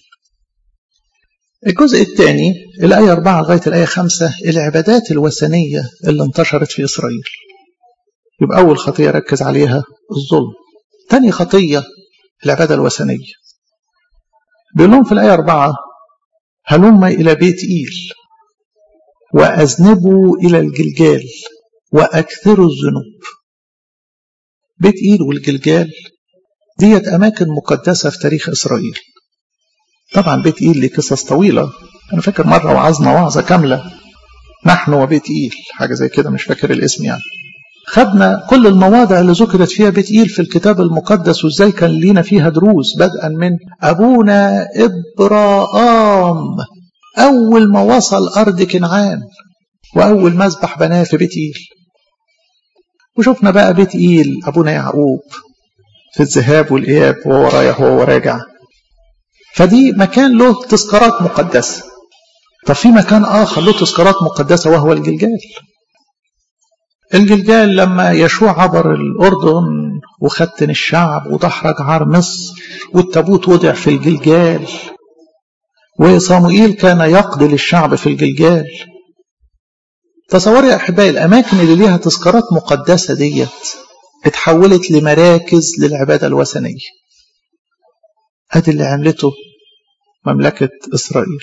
الجزء الثاني الآية 4 لغاية الآية 5 العبادات الوثنية اللي انتشرت في إسرائيل يبقى أول خطية ركز عليها الظلم ثاني خطية العبادة الوثنية بيقول لهم في الآية 4 هلم إلى بيت إيل وأذنبوا إلى الجلجال وأكثروا الذنوب بيت إيل والجلجال ديت أماكن مقدسة في تاريخ إسرائيل طبعا بيت إيل ليه قصص طويلة أنا فاكر مرة وعظنا وعظة كاملة نحن وبيت إيل حاجة زي كده مش فاكر الاسم يعني خدنا كل المواضع اللي ذكرت فيها بيت إيل في الكتاب المقدس وإزاي كان لينا فيها دروس بدءا من أبونا إبراهام أول ما وصل أرض كنعان وأول مذبح بناه في بيت إيل وشفنا بقى بيت إيل أبونا يعقوب في الذهاب والإياب وهو رايح وهو راجع فدي مكان له تذكارات مقدسة طب في مكان آخر له تذكارات مقدسة وهو الجلجال الجلجال لما يشوع عبر الأردن وختن الشعب ودحرج عار مصر والتابوت وضع في الجلجال وصموئيل كان يقضي للشعب في الجلجال تصوري يا أحبائي الأماكن اللي ليها تذكارات مقدسة ديت اتحولت لمراكز للعبادة الوثنية ادي اللي عملته مملكة إسرائيل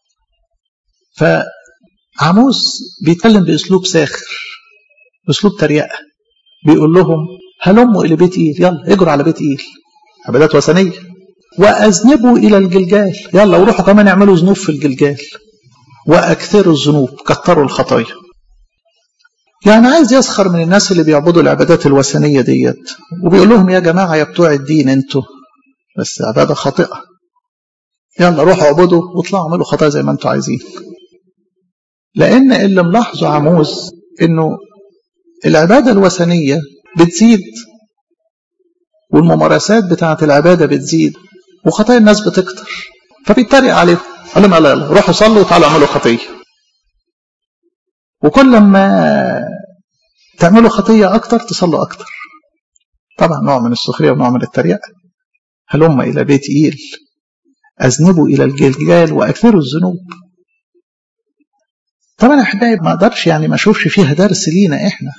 فعموس بيتكلم بأسلوب ساخر أسلوب تريقة بيقول لهم هلموا إلى بيت إيل يلا اجروا على بيت إيل عبادات وثنية وأذنبوا إلى الجلجال يلا وروحوا كمان اعملوا ذنوب في الجلجال وأكثروا الذنوب كتروا الخطايا يعني عايز يسخر من الناس اللي بيعبدوا العبادات الوثنية ديت وبيقول لهم يا جماعة يا بتوع الدين انتوا بس عبادة خاطئة يلا روحوا اعبدوا واطلعوا اعملوا خطايا زي ما انتوا عايزين لأن اللي ملاحظه عموس إنه العبادة الوثنية بتزيد والممارسات بتاعة العبادة بتزيد وخطايا الناس بتكتر فبيتريق عليهم قال لهم يلا يلا روحوا صلوا وتعالوا اعملوا خطية وكل ما تعملوا خطية أكتر تصلوا أكتر طبعا نوع من السخرية ونوع من التريقة هلم إلى بيت إيل أذنبوا إلى الجلجال وأكثروا الذنوب طبعا أحبائي ما أقدرش يعني ما أشوفش فيها درس لينا إحنا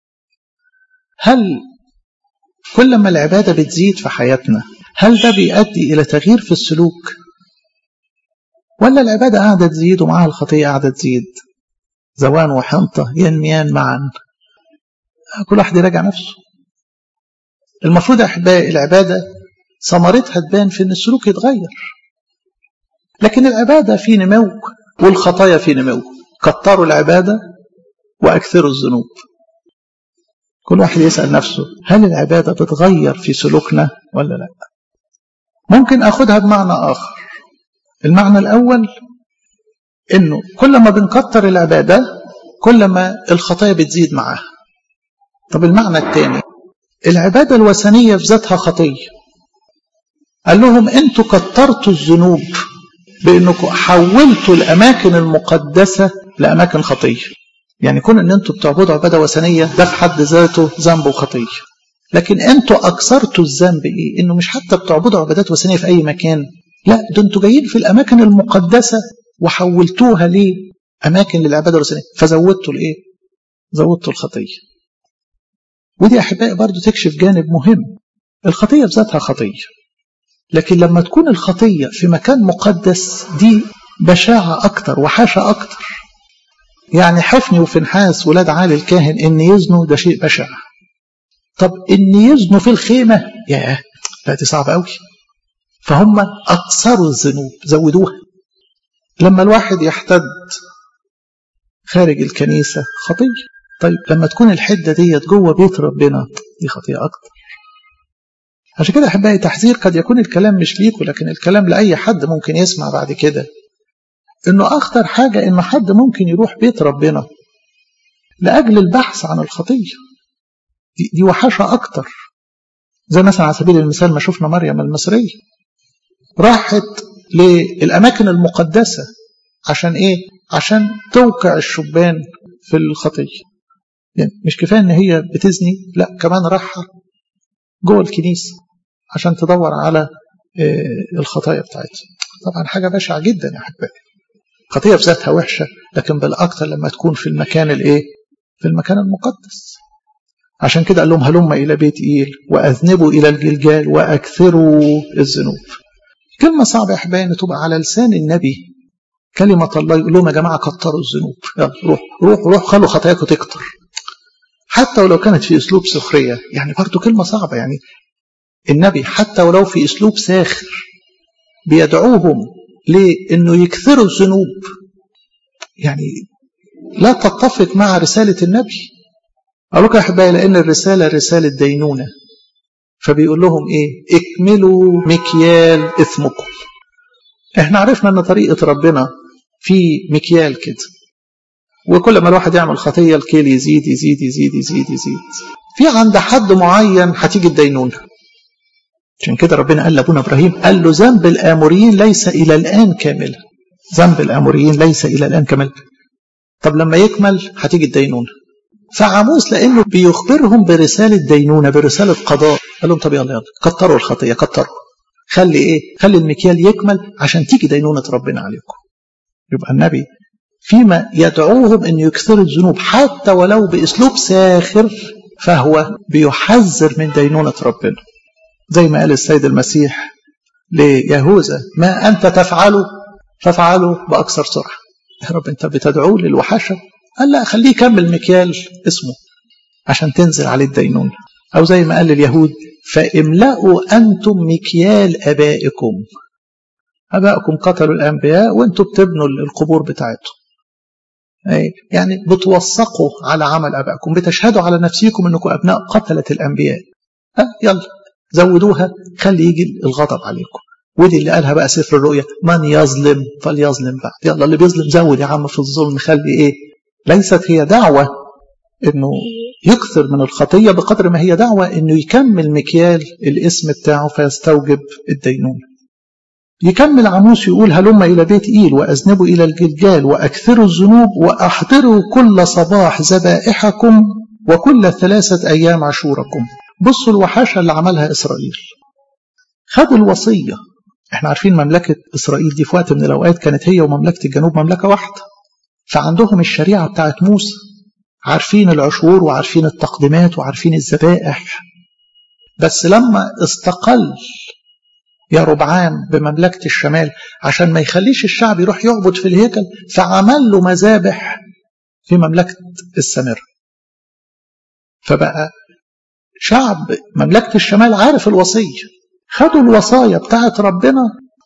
هل كل ما العبادة بتزيد في حياتنا هل ده بيؤدي إلى تغيير في السلوك ولا العبادة قاعدة تزيد ومعها الخطية قاعدة تزيد زوان وحنطة ينميان معا كل واحد يراجع نفسه المفروض أحبائي العبادة ثمرتها تبان في أن السلوك يتغير لكن العبادة في نمو والخطايا في نمو كتروا العبادة وأكثروا الذنوب كل واحد يسأل نفسه هل العبادة بتغير في سلوكنا ولا لا ممكن أخدها بمعنى آخر المعنى الأول إنه كل ما بنكتر العبادة كل ما الخطايا بتزيد معاها طب المعنى الثاني العبادة الوثنية في ذاتها خطية قال لهم انتوا كترتوا الذنوب بانكم حولتوا الاماكن المقدسه لاماكن خطيه يعني كون ان انتوا بتعبدوا عباده وثنيه ده في حد ذاته ذنب وخطيه لكن انتوا اكثرتوا الذنب ايه انه مش حتى بتعبدوا عبادات وثنيه في اي مكان لا ده انتوا جايين في الاماكن المقدسه وحولتوها لاماكن للعباده الوثنيه فزودتوا الايه زودتوا الخطيه ودي احبائي برضو تكشف جانب مهم الخطيه في ذاتها خطيه لكن لما تكون الخطية في مكان مقدس دي بشاعة أكتر وحاشة أكتر يعني حفني وفنحاس ولاد عالي الكاهن إن يزنوا ده شيء بشع طب إن يزنوا في الخيمة ياه لا دي صعبة قوي فهم أكثروا الذنوب زودوها لما الواحد يحتد خارج الكنيسة خطية طيب لما تكون الحدة ديت جوه بيت ربنا دي خطية أكتر عشان كده احبائي تحذير قد يكون الكلام مش ليكوا لكن الكلام لاي حد ممكن يسمع بعد كده انه اخطر حاجه ان حد ممكن يروح بيت ربنا لاجل البحث عن الخطيه دي, دي وحشه اكتر زي مثلا على سبيل المثال ما شفنا مريم المصريه راحت للاماكن المقدسه عشان ايه عشان توقع الشبان في الخطيه يعني مش كفايه ان هي بتزني لا كمان راحه جوه الكنيسه عشان تدور على الخطايا بتاعتها طبعا حاجة بشعة جدا يا أحبائي خطية في ذاتها وحشة لكن بالأكثر لما تكون في المكان الإيه في المكان المقدس عشان كده قال لهم هلم إلى بيت إيل وأذنبوا إلى الجلجال وأكثروا الذنوب كلمة صعبة يا أحبائي أن تبقى على لسان النبي كلمة الله يقول لهم يا جماعة كتروا الذنوب يلا روح روح روح خلوا خطاياكم تكتر حتى ولو كانت في أسلوب سخرية يعني برضه كلمة صعبة يعني النبي حتى ولو في أسلوب ساخر بيدعوهم لأنه يكثروا الذنوب يعني لا تتفق مع رسالة النبي أقول لك يا أحبائي لأن الرسالة رسالة دينونة فبيقول لهم إيه اكملوا مكيال إثمكم احنا عرفنا أن طريقة ربنا في مكيال كده وكل ما الواحد يعمل خطية الكيل يزيد يزيد يزيد يزيد يزيد في عند حد معين هتيجي الدينونة عشان كده ربنا قال لابونا ابراهيم قال له ذنب الاموريين ليس الى الان كاملا ذنب الاموريين ليس الى الان كاملا طب لما يكمل هتيجي الدينونه فعموس لانه بيخبرهم برساله دينونه برساله قضاء قال لهم طب يلا يلا كتروا الخطيه كتروا خلي ايه خلي المكيال يكمل عشان تيجي دينونه ربنا عليكم يبقى النبي فيما يدعوهم ان يكثروا الذنوب حتى ولو باسلوب ساخر فهو بيحذر من دينونة ربنا زي ما قال السيد المسيح ليهوذا ما أنت تفعله فافعله بأكثر سرعة يا رب أنت بتدعوه للوحشة قال لا خليه يكمل مكيال اسمه عشان تنزل عليه الدينونة أو زي ما قال اليهود فاملأوا أنتم مكيال أبائكم أبائكم قتلوا الأنبياء وأنتم بتبنوا القبور بتاعتهم يعني بتوثقوا على عمل أبائكم بتشهدوا على نفسكم أنكم أبناء قتلة الأنبياء أه يلا زودوها خلي يجي الغضب عليكم ودي اللي قالها بقى سفر الرؤيا من يظلم فليظلم بعد يلا اللي بيظلم زود يا عم في الظلم خلي ايه ليست هي دعوة انه يكثر من الخطية بقدر ما هي دعوة انه يكمل مكيال الاسم بتاعه فيستوجب الدينونة يكمل عموس يقول هلم إلى بيت إيل وأذنبوا إلى الجلجال وأكثروا الذنوب وأحضروا كل صباح ذبائحكم وكل ثلاثة أيام عشوركم بصوا الوحاشة اللي عملها إسرائيل خدوا الوصية احنا عارفين مملكة إسرائيل دي في وقت من الأوقات كانت هي ومملكة الجنوب مملكة واحدة فعندهم الشريعة بتاعت موسى عارفين العشور وعارفين التقديمات وعارفين الذبائح بس لما استقل يا ربعان بمملكة الشمال عشان ما يخليش الشعب يروح يعبد في الهيكل فعمل له مذابح في مملكة السامرة فبقى شعب مملكة الشمال عارف الوصية خدوا الوصايا بتاعت ربنا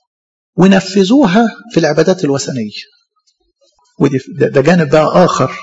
ونفذوها في العبادات الوثنية ودي ده جانب بقى آخر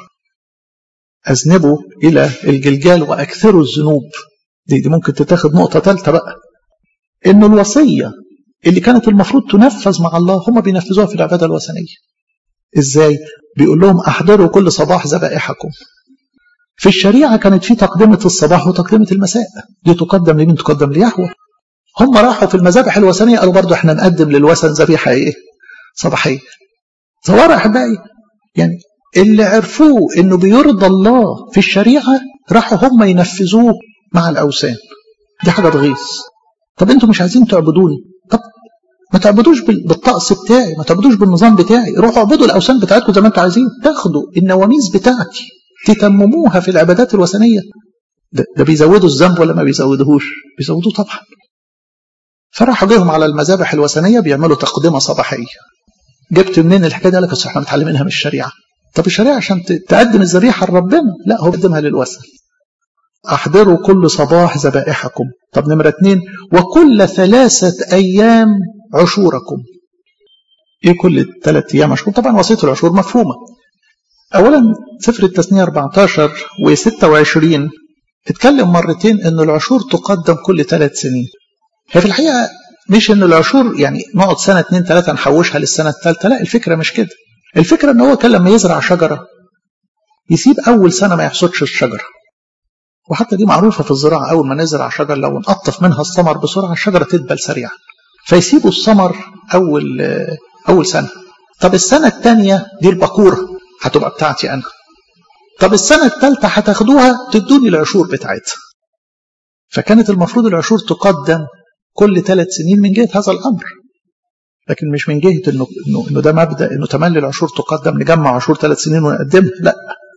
أذنبوا إلى الجلجال وأكثروا الذنوب دي, دي ممكن تتاخد نقطة ثالثة بقى إن الوصية اللي كانت المفروض تنفذ مع الله هم بينفذوها في العبادة الوثنية إزاي؟ بيقول لهم أحضروا كل صباح ذبائحكم في الشريعة كانت في تقدمة الصباح وتقدمة المساء دي تقدم لمين تقدم ليهوه هم راحوا في المذابح الوثنية قالوا برضو احنا نقدم للوثن ذبيحة ايه صباحية صور احبائي يعني اللي عرفوه انه بيرضى الله في الشريعة راحوا هم ينفذوه مع الاوثان دي حاجة تغيظ طب انتوا مش عايزين تعبدوني طب ما تعبدوش بالطقس بتاعي ما تعبدوش بالنظام بتاعي روحوا اعبدوا الاوثان بتاعتكم زي ما انتوا عايزين تاخدوا النواميس بتاعتي تتمموها في العبادات الوثنية ده, ده بيزودوا الذنب ولا ما بيزودوهوش بيزودوه طبعا فراحوا بيهم على المذابح الوثنية بيعملوا تقدمة صباحية جبت منين الحكاية دي قال لك احنا متعلمينها من الشريعة طب الشريعة عشان تقدم الذبيحة لربنا لا هو بيقدمها للوثن أحضروا كل صباح ذبائحكم طب نمرة اتنين وكل ثلاثة أيام عشوركم إيه كل ثلاثة أيام عشور طبعا وصية العشور مفهومة أولا سفر التثنية 14 و26 اتكلم مرتين أن العشور تقدم كل ثلاث سنين هي في الحقيقة مش أن العشور يعني نقعد سنة اتنين ثلاثة نحوشها للسنة الثالثة لا الفكرة مش كده الفكرة أن هو كان لما يزرع شجرة يسيب أول سنة ما يحصدش الشجرة وحتى دي معروفة في الزراعة أول ما نزرع شجر لو نقطف منها الثمر بسرعة الشجرة تدبل سريعا فيسيبوا الثمر أول أول سنة طب السنة الثانية دي البقورة هتبقى بتاعتي أنا طب السنة الثالثة هتاخدوها تدوني العشور بتاعتها فكانت المفروض العشور تقدم كل ثلاث سنين من جهة هذا الأمر لكن مش من جهة إنه, إنه, إنه ده مبدأ إنه تملي العشور تقدم نجمع عشور ثلاث سنين ونقدمها لا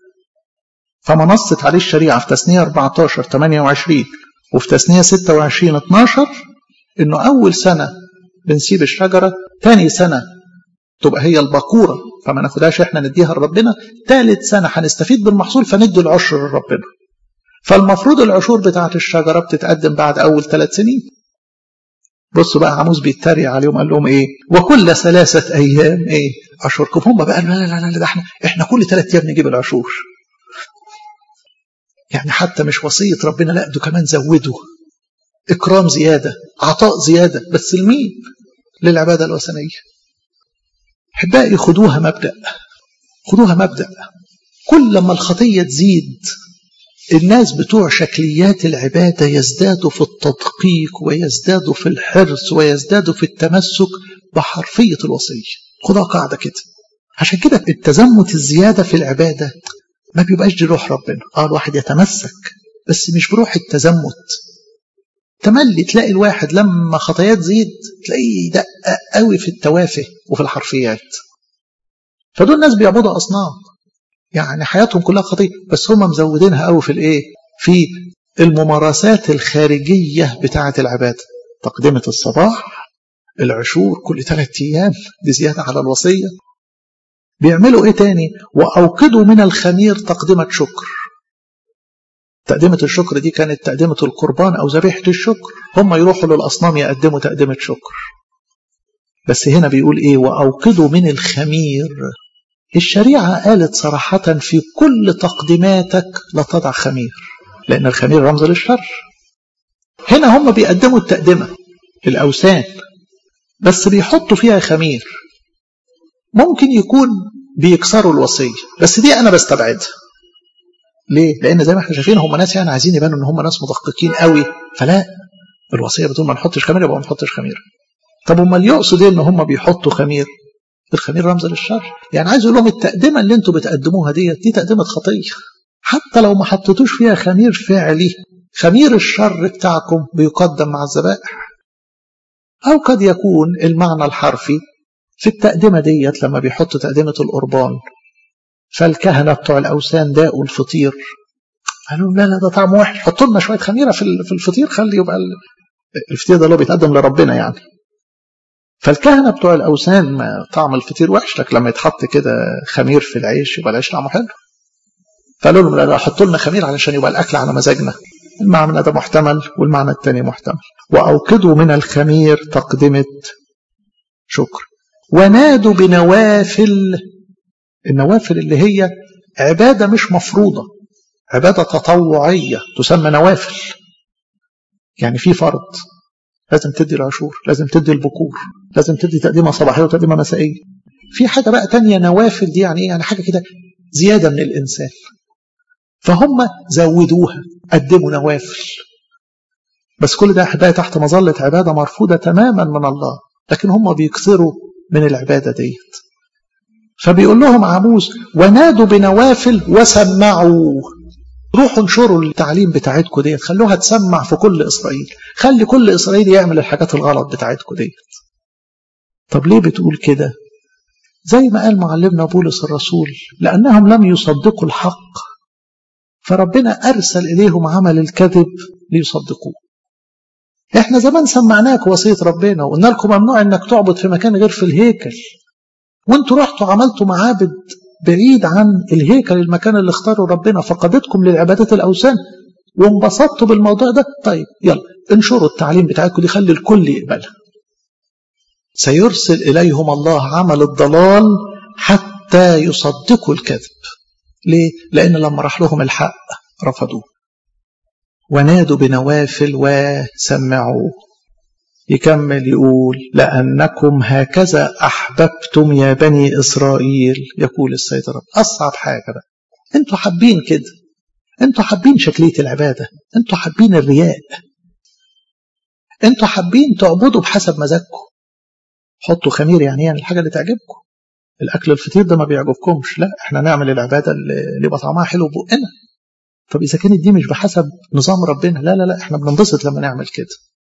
فما نصت عليه الشريعة في تثنية 14 28 وفي تثنية 26 12 إنه أول سنة بنسيب الشجرة ثاني سنة تبقى هي البقورة فما ناخدهاش احنا نديها لربنا ثالث سنة هنستفيد بالمحصول فندي العشر لربنا فالمفروض العشور بتاعت الشجرة بتتقدم بعد أول ثلاث سنين بصوا بقى عموس بيتريق عليهم قال لهم ايه وكل ثلاثة أيام ايه عشوركم هم بقى لا لا لا ده احنا احنا كل ثلاث أيام نجيب العشور يعني حتى مش وصية ربنا لا ده كمان زودوا إكرام زيادة عطاء زيادة بس لمين للعبادة الوثنية أحبائي خدوها مبدأ خدوها مبدأ كل ما الخطية تزيد الناس بتوع شكليات العبادة يزدادوا في التدقيق ويزدادوا في الحرص ويزدادوا في التمسك بحرفية الوصية خدها قاعدة كده عشان كده التزمت الزيادة في العبادة ما بيبقاش دي روح ربنا اه الواحد يتمسك بس مش بروح التزمت تملي تلاقي الواحد لما خطايات تزيد تلاقيه دقق قوي في التوافه وفي الحرفيات فدول ناس بيعبدوا اصنام يعني حياتهم كلها خطيه بس هم مزودينها قوي في الايه في الممارسات الخارجية بتاعة العبادة تقدمة الصباح العشور كل ثلاثة أيام دي زيادة على الوصية بيعملوا إيه تاني وأوقدوا من الخمير تقدمة شكر تقدمة الشكر دي كانت تقدمة القربان أو ذبيحة الشكر هم يروحوا للأصنام يقدموا تقدمة شكر بس هنا بيقول إيه وأوقدوا من الخمير الشريعة قالت صراحة في كل تقديماتك لا تضع خمير لأن الخمير رمز للشر هنا هم بيقدموا التقدمة الأوثان بس بيحطوا فيها خمير ممكن يكون بيكسروا الوصية بس دي أنا بستبعدها ليه؟ لأن زي ما احنا شايفين هم ناس يعني عايزين يبانوا إن هم ناس مدققين قوي فلا الوصية بتقول ما نحطش خمير يبقى ما نحطش خمير طب امال يقصد ايه ان هم بيحطوا خمير الخمير رمز للشر يعني عايز اقول لهم التقدمه اللي انتوا بتقدموها ديت دي تقدمه خطيه حتى لو ما حطيتوش فيها خمير فعلي خمير الشر بتاعكم بيقدم مع الذبائح او قد يكون المعنى الحرفي في التقدمه ديت لما بيحطوا تقدمه القربان فالكهنه بتوع الاوثان داقوا الفطير قالوا لا لا ده طعم وحش حطوا لنا شويه خميره في في الفطير خلي يبقى الفطير ده اللي بيتقدم لربنا يعني فالكهنة بتوع الأوثان طعم الفطير وحش لك لما يتحط كده خمير في العيش يبقى العيش طعمه حلو فقالوا لهم لا حطوا لنا خمير علشان يبقى الأكل على مزاجنا المعنى ده محتمل والمعنى الثاني محتمل وأوقدوا من الخمير تقدمة شكر ونادوا بنوافل النوافل اللي هي عبادة مش مفروضة عبادة تطوعية تسمى نوافل يعني في فرض لازم تدي العشور لازم تدي البكور لازم تدي تقديمة صباحية وتقديمة مسائية في حاجة بقى تانية نوافل دي يعني ايه يعني حاجة كده زيادة من الإنسان فهم زودوها قدموا نوافل بس كل ده أحبائي تحت مظلة عبادة مرفوضة تماما من الله لكن هم بيكثروا من العبادة ديت فبيقول لهم عاموس ونادوا بنوافل وسمعوا روحوا انشروا التعليم بتاعتكم ديت خلوها تسمع في كل إسرائيل خلي كل إسرائيل يعمل الحاجات الغلط بتاعتكم ديت طب ليه بتقول كده زي ما قال معلمنا بولس الرسول لأنهم لم يصدقوا الحق فربنا أرسل إليهم عمل الكذب ليصدقوه احنا زمان سمعناك وصية ربنا وقلنا لكم ممنوع انك تعبد في مكان غير في الهيكل وانتوا رحتوا عملتوا معابد بعيد عن الهيكل المكان اللي اختاره ربنا فقدتكم للعبادات الأوثان وانبسطتوا بالموضوع ده طيب يلا انشروا التعليم بتاعكم دي خلي الكل يقبلها سيرسل إليهم الله عمل الضلال حتى يصدقوا الكذب ليه؟ لأن لما راح لهم الحق رفضوه ونادوا بنوافل وسمعوا يكمل يقول لأنكم هكذا أحببتم يا بني إسرائيل يقول السيد رب أصعب حاجة بقى أنتوا حابين كده أنتوا حابين شكلية العبادة أنتوا حابين الرياء أنتوا حابين تعبدوا بحسب مزاجكم حطوا خمير يعني يعني الحاجة اللي تعجبكم الأكل الفطير ده ما بيعجبكمش لا احنا نعمل العبادة اللي يبقى طعمها حلو بقنا طب إذا كانت دي مش بحسب نظام ربنا لا لا لا احنا بننبسط لما نعمل كده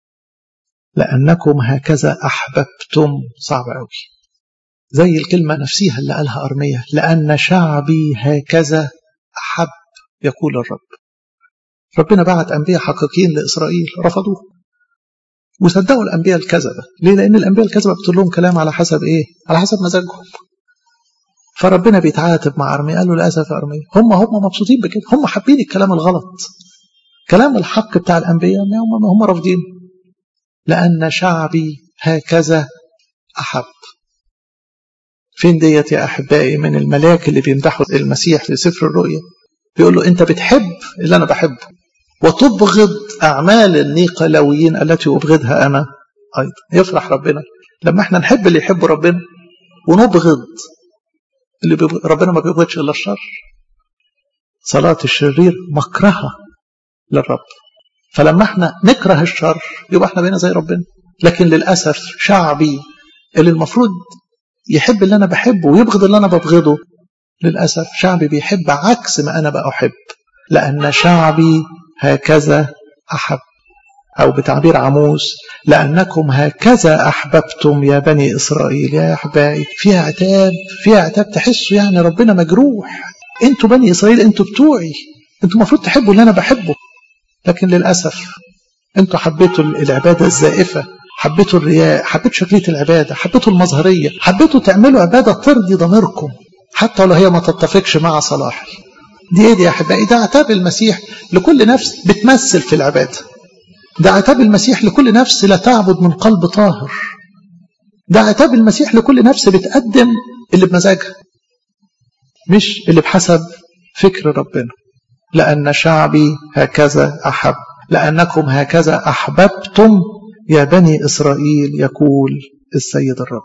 لأنكم هكذا أحببتم صعب قوي زي الكلمة نفسها اللي قالها أرمية لأن شعبي هكذا أحب يقول الرب ربنا بعت أنبياء حقيقيين لإسرائيل رفضوه وصدقوا الأنبياء الكذبة ليه؟ لأن الأنبياء الكذبة بتقول لهم كلام على حسب إيه؟ على حسب مزاجهم فربنا بيتعاتب مع أرمية قال له للأسف يا أرمية هم هم مبسوطين بكده هم حابين الكلام الغلط كلام الحق بتاع الأنبياء هم هم رافضين لأن شعبي هكذا أحب فين ديت يا أحبائي من الملاك اللي بيمدحوا المسيح في سفر الرؤيا بيقول له أنت بتحب اللي أنا بحبه وتبغض أعمال النيقلويين التي أبغضها أنا أيضا يفرح ربنا لما احنا نحب اللي يحب ربنا ونبغض اللي بيبغض ربنا ما بيبغضش إلا الشر صلاة الشرير مكرهة للرب فلما احنا نكره الشر يبقى احنا بقينا زي ربنا لكن للأسف شعبي اللي المفروض يحب اللي أنا بحبه ويبغض اللي أنا ببغضه للأسف شعبي بيحب عكس ما أنا بقى أحب لأن شعبي هكذا أحب أو بتعبير عموس لأنكم هكذا أحببتم يا بني إسرائيل يا أحبائي فيها عتاب فيها عتاب تحسوا يعني ربنا مجروح أنتوا بني إسرائيل أنتوا بتوعي أنتوا المفروض تحبوا اللي أنا بحبه لكن للأسف انتوا حبيتوا العبادة الزائفة حبيتوا الرياء حبيتوا شكلية العبادة حبيتوا المظهرية حبيتوا تعملوا عبادة ترضي ضميركم حتى لو هي ما تتفقش مع صلاحي دي ايه دي يا احبائي ده عتاب المسيح لكل نفس بتمثل في العبادة ده عتاب المسيح لكل نفس لا تعبد من قلب طاهر ده عتاب المسيح لكل نفس بتقدم اللي بمزاجها مش اللي بحسب فكر ربنا لأن شعبي هكذا أحب لأنكم هكذا أحببتم يا بني إسرائيل يقول السيد الرب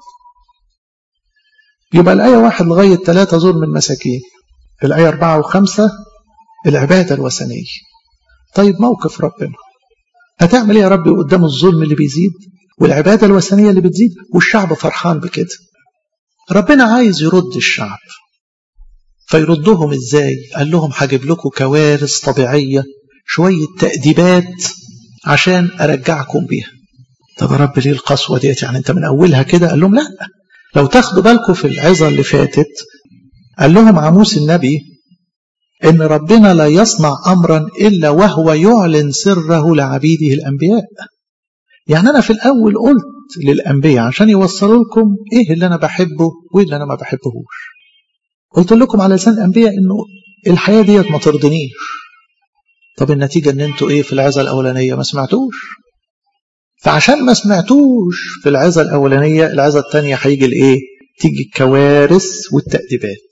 يبقى الآية واحد لغاية ثلاثة ظلم المساكين الآية أربعة وخمسة العبادة الوثنية طيب موقف ربنا هتعمل ايه يا رب قدام الظلم اللي بيزيد والعبادة الوثنية اللي بتزيد والشعب فرحان بكده ربنا عايز يرد الشعب فيردهم ازاي قال لهم هجيب لكم كوارث طبيعية شوية تأديبات عشان أرجعكم بيها طب يا رب ليه القسوة ديت يعني انت من أولها كده قال لهم لا لو تاخدوا بالكم في العظة اللي فاتت قال لهم عموس النبي ان ربنا لا يصنع امرا الا وهو يعلن سره لعبيده الانبياء يعني انا في الاول قلت للانبياء عشان يوصلوا لكم ايه اللي انا بحبه وايه اللي انا ما بحبهوش قلت لكم على لسان الانبياء انه الحياه ديت ما ترضنيش طب النتيجه ان انتوا ايه في العظه الاولانيه ما سمعتوش فعشان ما سمعتوش في العظه الاولانيه العظه الثانيه هيجي الايه تيجي الكوارث والتاديبات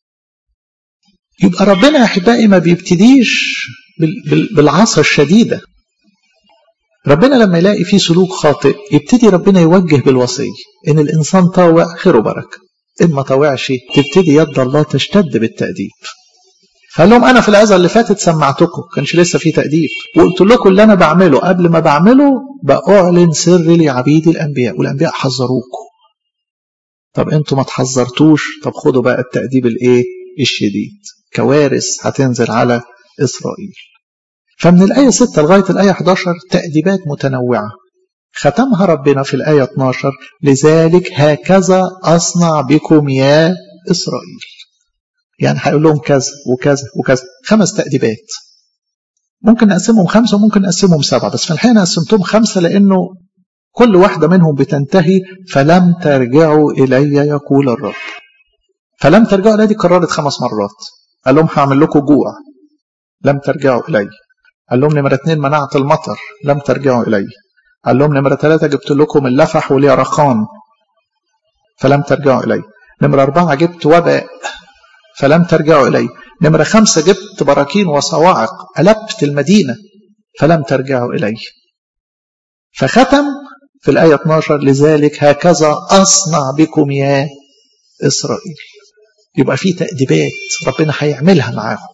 يبقى ربنا يا احبائي ما بيبتديش بالعصا الشديده ربنا لما يلاقي فيه سلوك خاطئ يبتدي ربنا يوجه بالوصيه ان الانسان طاوع خير وبركه ان ما طاوعش تبتدي يد الله تشتد بالتاديب قال لهم انا في العظه اللي فاتت سمعتكم كانش لسه في تاديب وقلت لكم اللي انا بعمله قبل ما بعمله باعلن سري لعبيدي الانبياء والانبياء حذروكم طب انتوا ما تحذرتوش طب خدوا بقى التاديب الايه الشديد كوارث هتنزل على إسرائيل فمن الآية 6 لغاية الآية 11 تأديبات متنوعة ختمها ربنا في الآية 12 لذلك هكذا أصنع بكم يا إسرائيل يعني هيقول لهم كذا وكذا وكذا خمس تأديبات ممكن نقسمهم خمسة وممكن نقسمهم سبعة بس في الحقيقة أنا قسمتهم خمسة لأنه كل واحدة منهم بتنتهي فلم ترجعوا إلي يقول الرب فلم ترجعوا إلي دي كررت خمس مرات قال لهم هعمل لكم جوع لم ترجعوا إلي قال لهم نمرة اتنين منعت المطر لم ترجعوا إلي قال لهم نمرة ثلاثة جبت لكم اللفح واليرقان فلم ترجعوا إلي نمرة أربعة جبت وباء فلم ترجعوا إلي نمرة خمسة جبت براكين وصواعق قلبت المدينة فلم ترجعوا إلي فختم في الآية 12 لذلك هكذا أصنع بكم يا إسرائيل يبقى في تأديبات ربنا هيعملها معاهم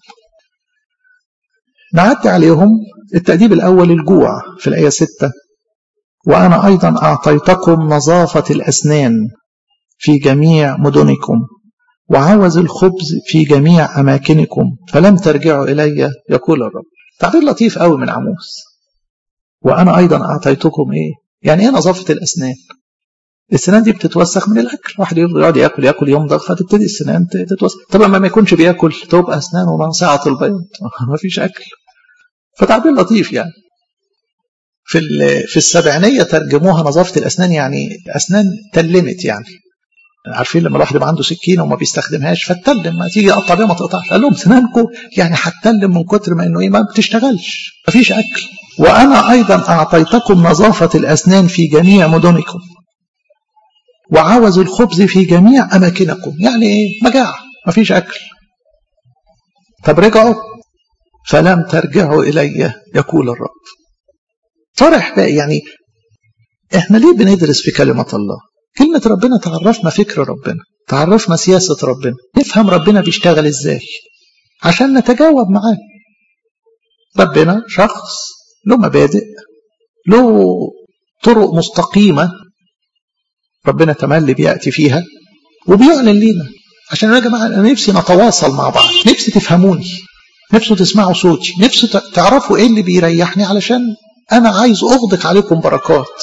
نعدي عليهم التأديب الأول الجوع في الآية 6 وأنا أيضا أعطيتكم نظافة الأسنان في جميع مدنكم وعوز الخبز في جميع أماكنكم فلم ترجعوا إلي يقول الرب تعبير لطيف قوي من عموس وأنا أيضا أعطيتكم إيه يعني إيه نظافة الأسنان السنان دي بتتوسخ من الاكل واحد يقعد ياكل ياكل يمضغ فتبتدي السنان تتوسخ طبعا ما يكونش بياكل تبقى اسنانه منصعه البيض ما فيش اكل فتعبير لطيف يعني في في السبعينيه ترجموها نظافه الاسنان يعني اسنان تلمت يعني عارفين لما الواحد يبقى عنده سكينه وما بيستخدمهاش فتلم ما تيجي يقطع بيها ما تقطعش قال لهم سنانكم يعني هتلم من كتر ما انه ايه ما بتشتغلش ما فيش اكل وانا ايضا اعطيتكم نظافه الاسنان في جميع مدنكم وعوز الخبز في جميع أماكنكم يعني إيه مجاعة مفيش أكل طب رجعوا فلم ترجعوا إلي يقول الرب طرح بقى يعني احنا ليه بندرس في كلمة الله كلمة ربنا تعرفنا فكر ربنا تعرفنا سياسة ربنا نفهم ربنا بيشتغل ازاي عشان نتجاوب معاه ربنا شخص له مبادئ له طرق مستقيمة ربنا تملي بيأتي فيها وبيعلن لينا عشان يا جماعة أنا نفسي نتواصل مع بعض نفسي تفهموني نفسي تسمعوا صوتي نفسي تعرفوا إيه اللي بيريحني علشان أنا عايز أغدق عليكم بركات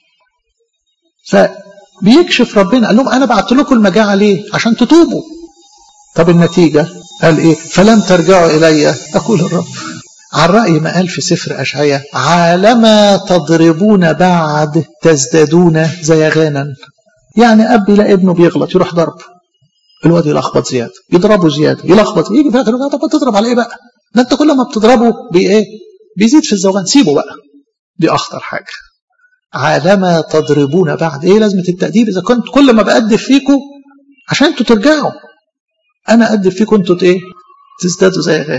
فبيكشف ربنا قال لهم أنا بعت لكم المجاعة ليه عشان تتوبوا طب النتيجة قال إيه فلم ترجعوا إلي أقول الرب على الرأي ما قال في سفر أشعية عالما تضربون بعد تزدادون زيغانا يعني أب يلاقي ابنه بيغلط يروح ضربه الواد يلخبط زيادة يضربه زيادة يلخبط يجي في الآخر طب تضرب على إيه بقى؟ ده أنت كل ما بتضربه بإيه؟ بيزيد في الزوغان سيبه بقى دي أخطر حاجة عالما تضربون بعد إيه لازمة التأديب إذا كنت كل ما بأدب فيكم عشان أنتوا ترجعوا أنا أدب فيكم أنتوا إيه؟ تزدادوا زي غاف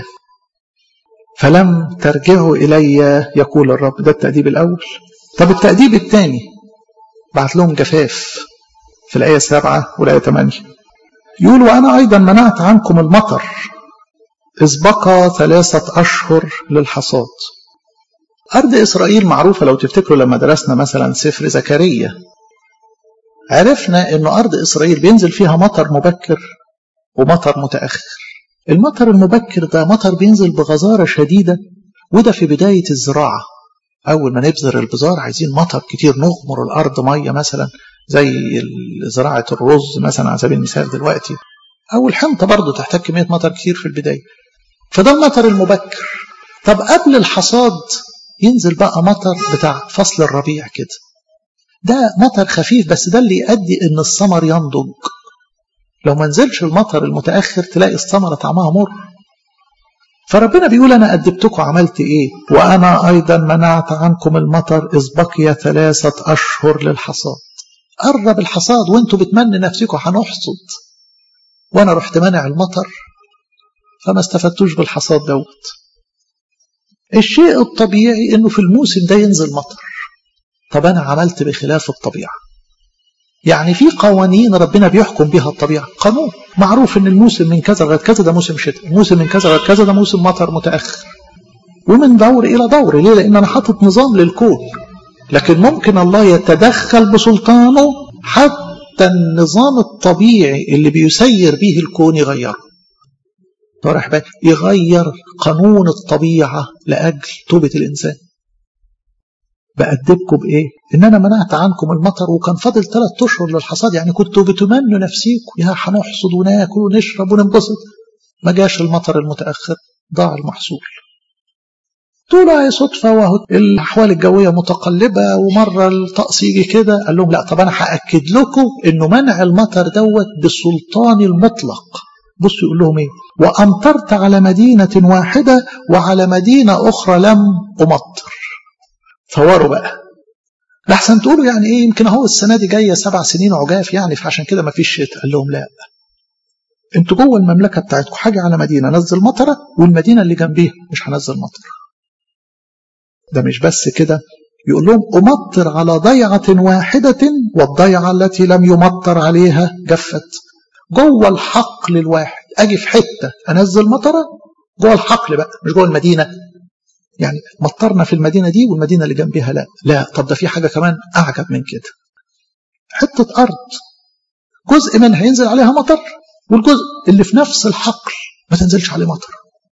فلم ترجعوا إلي يقول الرب ده التأديب الأول طب التأديب الثاني بعت لهم جفاف في الآية 7 والآية 8 يقول وأنا أيضا منعت عنكم المطر إذ بقى ثلاثة أشهر للحصاد أرض إسرائيل معروفة لو تفتكروا لما درسنا مثلا سفر زكريا عرفنا أن أرض إسرائيل بينزل فيها مطر مبكر ومطر متأخر المطر المبكر ده مطر بينزل بغزارة شديدة وده في بداية الزراعة أول ما نبذر البذار عايزين مطر كتير نغمر الأرض مية مثلا زي زراعة الرز مثلا على سبيل المثال دلوقتي أو الحنطة برضه تحتاج كمية مطر كتير في البداية فده المطر المبكر طب قبل الحصاد ينزل بقى مطر بتاع فصل الربيع كده ده مطر خفيف بس ده اللي يؤدي ان الثمر ينضج لو ما نزلش المطر المتاخر تلاقي الثمره طعمها مر فربنا بيقول انا ادبتكم عملت ايه وانا ايضا منعت عنكم المطر اذ بقي ثلاثه اشهر للحصاد قرب الحصاد وانتوا بتمنوا نفسكم هنحصد وانا رحت منع المطر فما استفدتوش بالحصاد دوت الشيء الطبيعي انه في الموسم ده ينزل مطر طب انا عملت بخلاف الطبيعه يعني في قوانين ربنا بيحكم بها الطبيعه قانون معروف ان الموسم من كذا لغايه كذا ده موسم شتاء الموسم من كذا لغايه كذا ده موسم مطر متاخر ومن دور الى دور ليه لان انا حاطط نظام للكون لكن ممكن الله يتدخل بسلطانه حتى النظام الطبيعي اللي بيسير به الكون يغيره طرح بقى يغير قانون الطبيعة لأجل توبة الإنسان بأدبكم بإيه؟ إن أنا منعت عنكم المطر وكان فاضل ثلاث أشهر للحصاد يعني كنتوا بتمنوا نفسيكم يا هنحصد وناكل ونشرب وننبسط ما جاش المطر المتأخر ضاع المحصول طول صدفة وهو الأحوال الجوية متقلبة ومرة الطقس يجي كده قال لهم لا طب أنا هأكد لكم إنه منع المطر دوت بالسلطان المطلق بصوا يقول لهم ايه وامطرت على مدينه واحده وعلى مدينه اخرى لم امطر تصوروا بقى لحسن تقولوا يعني ايه يمكن اهو السنه دي جايه سبع سنين عجاف يعني فعشان كده ما فيش شتاء قال لهم لا انتوا جوه المملكه بتاعتكم حاجه على مدينه نزل مطره والمدينه اللي جنبيها مش هنزل مطر ده مش بس كده يقول لهم امطر على ضيعه واحده والضيعه التي لم يمطر عليها جفت جوه الحقل الواحد اجي في حته انزل مطره جوه الحقل بقى مش جوه المدينه يعني مطرنا في المدينه دي والمدينه اللي جنبها لا لا طب ده في حاجه كمان اعجب من كده حته ارض جزء منها ينزل عليها مطر والجزء اللي في نفس الحقل ما تنزلش عليه مطر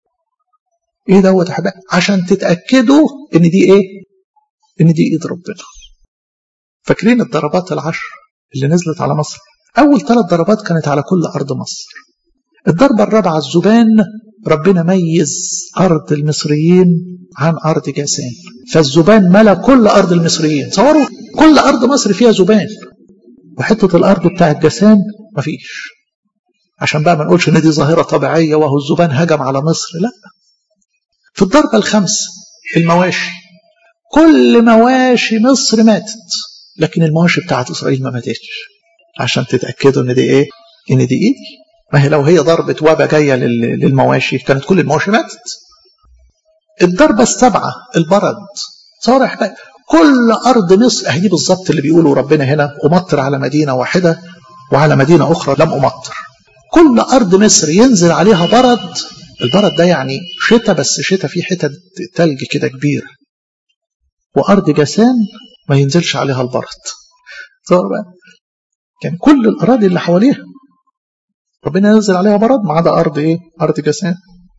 ايه دوت يا حبايبي عشان تتاكدوا ان دي ايه ان دي ايد ربنا فاكرين الضربات العشر اللي نزلت على مصر أول ثلاث ضربات كانت على كل أرض مصر الضربة الرابعة الذبان ربنا ميز أرض المصريين عن أرض جاسان فالذبان ملا كل أرض المصريين تصوروا كل أرض مصر فيها ذبان وحتة الأرض بتاعت جاسان مفيش عشان بقى ما نقولش ان دي ظاهرة طبيعية وهو الذبان هجم على مصر لا في الضربة الخامسة المواشي كل مواشي مصر ماتت لكن المواشي بتاعت إسرائيل ما ماتتش عشان تتأكدوا ان دي ايه ان دي ايدي ما هي لو هي ضربة وبا جاية للمواشي كانت كل المواشي ماتت الضربة السبعة البرد صارح بقى كل أرض مصر أهدي بالظبط اللي بيقولوا ربنا هنا أمطر على مدينة واحدة وعلى مدينة أخرى لم أمطر كل أرض مصر ينزل عليها برد البرد ده يعني شتاء بس شتاء فيه حتة تلج كده كبير وأرض جسام ما ينزلش عليها البرد صار بقى كان كل الأراضي اللي حواليها ربنا ينزل عليها برد ما عدا أرض إيه؟ أرض جسام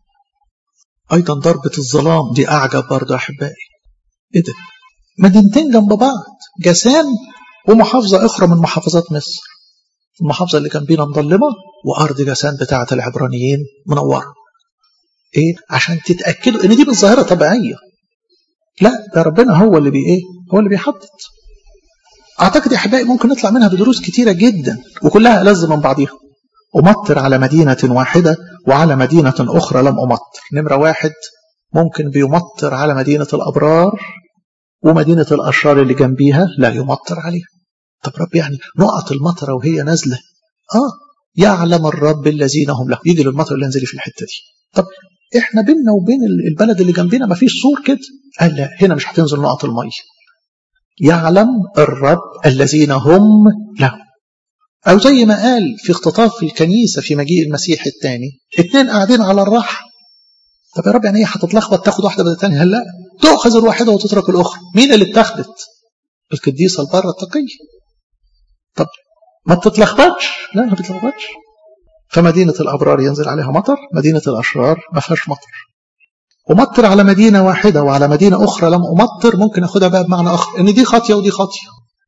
أيضا ضربة الظلام دي أعجب برضه أحبائي إيه ده؟ مدينتين جنب بعض جسام ومحافظة أخرى من محافظات مصر المحافظة اللي كان بينا مظلمة وأرض جسام بتاعة العبرانيين منورة ايه عشان تتاكدوا ان دي مش ظاهره طبيعيه لا ده ربنا هو اللي بي ايه هو اللي بيحدد اعتقد يا احبائي ممكن نطلع منها بدروس كتيره جدا وكلها ألذ من بعضيها امطر على مدينه واحده وعلى مدينه اخرى لم امطر نمره واحد ممكن بيمطر على مدينه الابرار ومدينه الاشرار اللي جنبيها لا يمطر عليها طب رب يعني نقط المطره وهي نازله اه يعلم الرب الذين هم له يجي للمطر اللي ينزل في الحته دي طب احنا بيننا وبين البلد اللي جنبنا ما فيش سور كده قال لا هنا مش هتنزل نقط الميه يعلم الرب الذين هم له او زي ما قال في اختطاف الكنيسه في مجيء المسيح الثاني اتنين قاعدين على الرحم طب يا رب يعني ايه هتتلخبط تاخد واحده بدل الثانيه هل لا تؤخذ الواحده وتترك الاخرى مين اللي اتخذت القديسه البره التقيه طب ما بتتلخبطش لا ما بتتلخبطش فمدينة الأبرار ينزل عليها مطر مدينة الأشرار ما فيهاش مطر أمطر على مدينة واحدة وعلى مدينة أخرى لم أمطر ممكن أخدها بقى بمعنى آخر إن دي خاطية ودي خاطية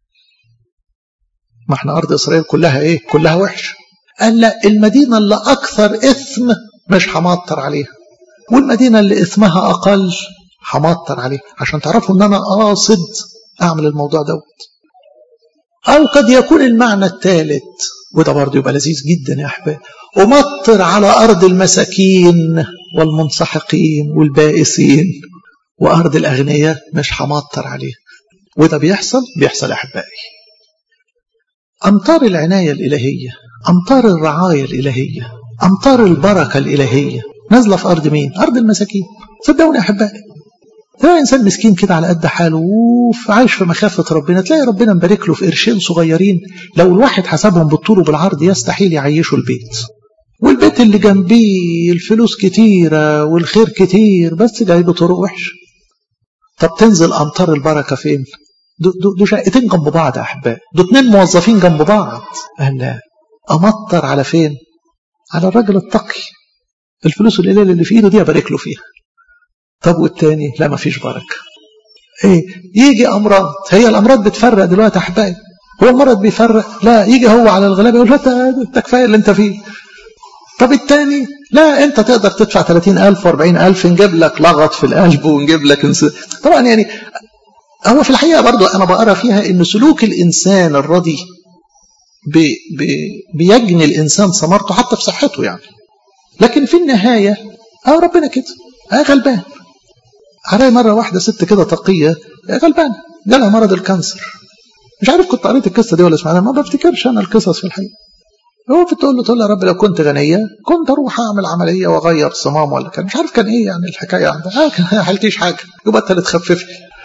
ما احنا أرض إسرائيل كلها إيه كلها وحش قال لا المدينة اللي أكثر إثم مش همطر عليها والمدينة اللي إثمها أقل همطر عليها عشان تعرفوا إن أنا قاصد أعمل الموضوع دوت أو قد يكون المعنى الثالث وده برضه يبقى لذيذ جدا يا أحباب أمطر على أرض المساكين والمنسحقين والبائسين وأرض الأغنياء مش همطر عليه وده بيحصل بيحصل أحبائي أمطار العناية الإلهية أمطار الرعاية الإلهية أمطار البركة الإلهية نازلة في أرض مين؟ أرض المساكين صدقوني يا أحبائي تلاقي إنسان مسكين كده على قد حاله وعايش في مخافة ربنا تلاقي ربنا مبارك له في قرشين صغيرين لو الواحد حسبهم بالطول وبالعرض يستحيل يعيشوا البيت والبيت اللي جنبيه الفلوس كتيرة والخير كتير بس جاي بطرق وحشة طب تنزل أمطار البركة فين؟ دول دو دو شقتين جنب بعض يا أحباب دول اتنين موظفين جنب بعض قال لا أمطر على فين؟ على الراجل التقي الفلوس القليلة اللي في إيده دي أبارك له فيها طب والتاني لا ما فيش بركة ايه يجي امراض هي الامراض بتفرق دلوقتي احبائي هو المرض بيفرق لا يجي هو على الغلابه يقول انت كفايه اللي انت فيه طب التاني لا انت تقدر تدفع 30000 و40000 نجيب لك لغط في القلب ونجيب لك انس... طبعا يعني هو في الحقيقه برضو انا بقرا فيها ان سلوك الانسان الرضي بي بي بيجني الانسان ثمرته حتى في صحته يعني لكن في النهايه اه ربنا كده اه غلبان علي مرة واحدة ست كده تقية غلبانة جالها مرض الكانسر مش عارف كنت قريت القصة دي ولا سمعتها ما بفتكرش أنا القصص في الحقيقة هو بتقول له تقول له يا رب لو كنت غنية كنت أروح أعمل عملية وأغير صمام ولا كان مش عارف كان إيه يعني الحكاية عندها آه كان حالتيش حاجة يبقى أنت اللي تخففي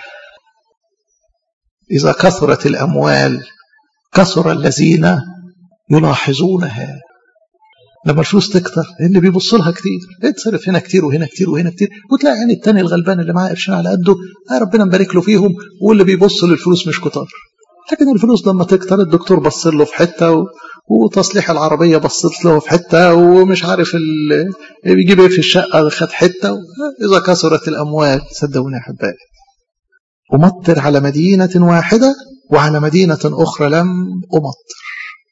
إذا كثرت الأموال كثر الذين يلاحظونها لما الفلوس تكتر اللي بيبص لها كتير يتصرف هنا كتير وهنا كتير وهنا كتير وتلاقي يعني التاني الغلبان اللي معاه قرشين على قده آه ربنا مبارك له فيهم واللي بيبص للفلوس مش كتار لكن الفلوس لما تكتر الدكتور بص له في حته و... وتصليح العربيه بصت له في حته ومش عارف ال... بيجيب ايه في الشقه خد حته و... اذا كثرت الاموال صدقوني يا احبائي امطر على مدينه واحده وعلى مدينه اخرى لم امطر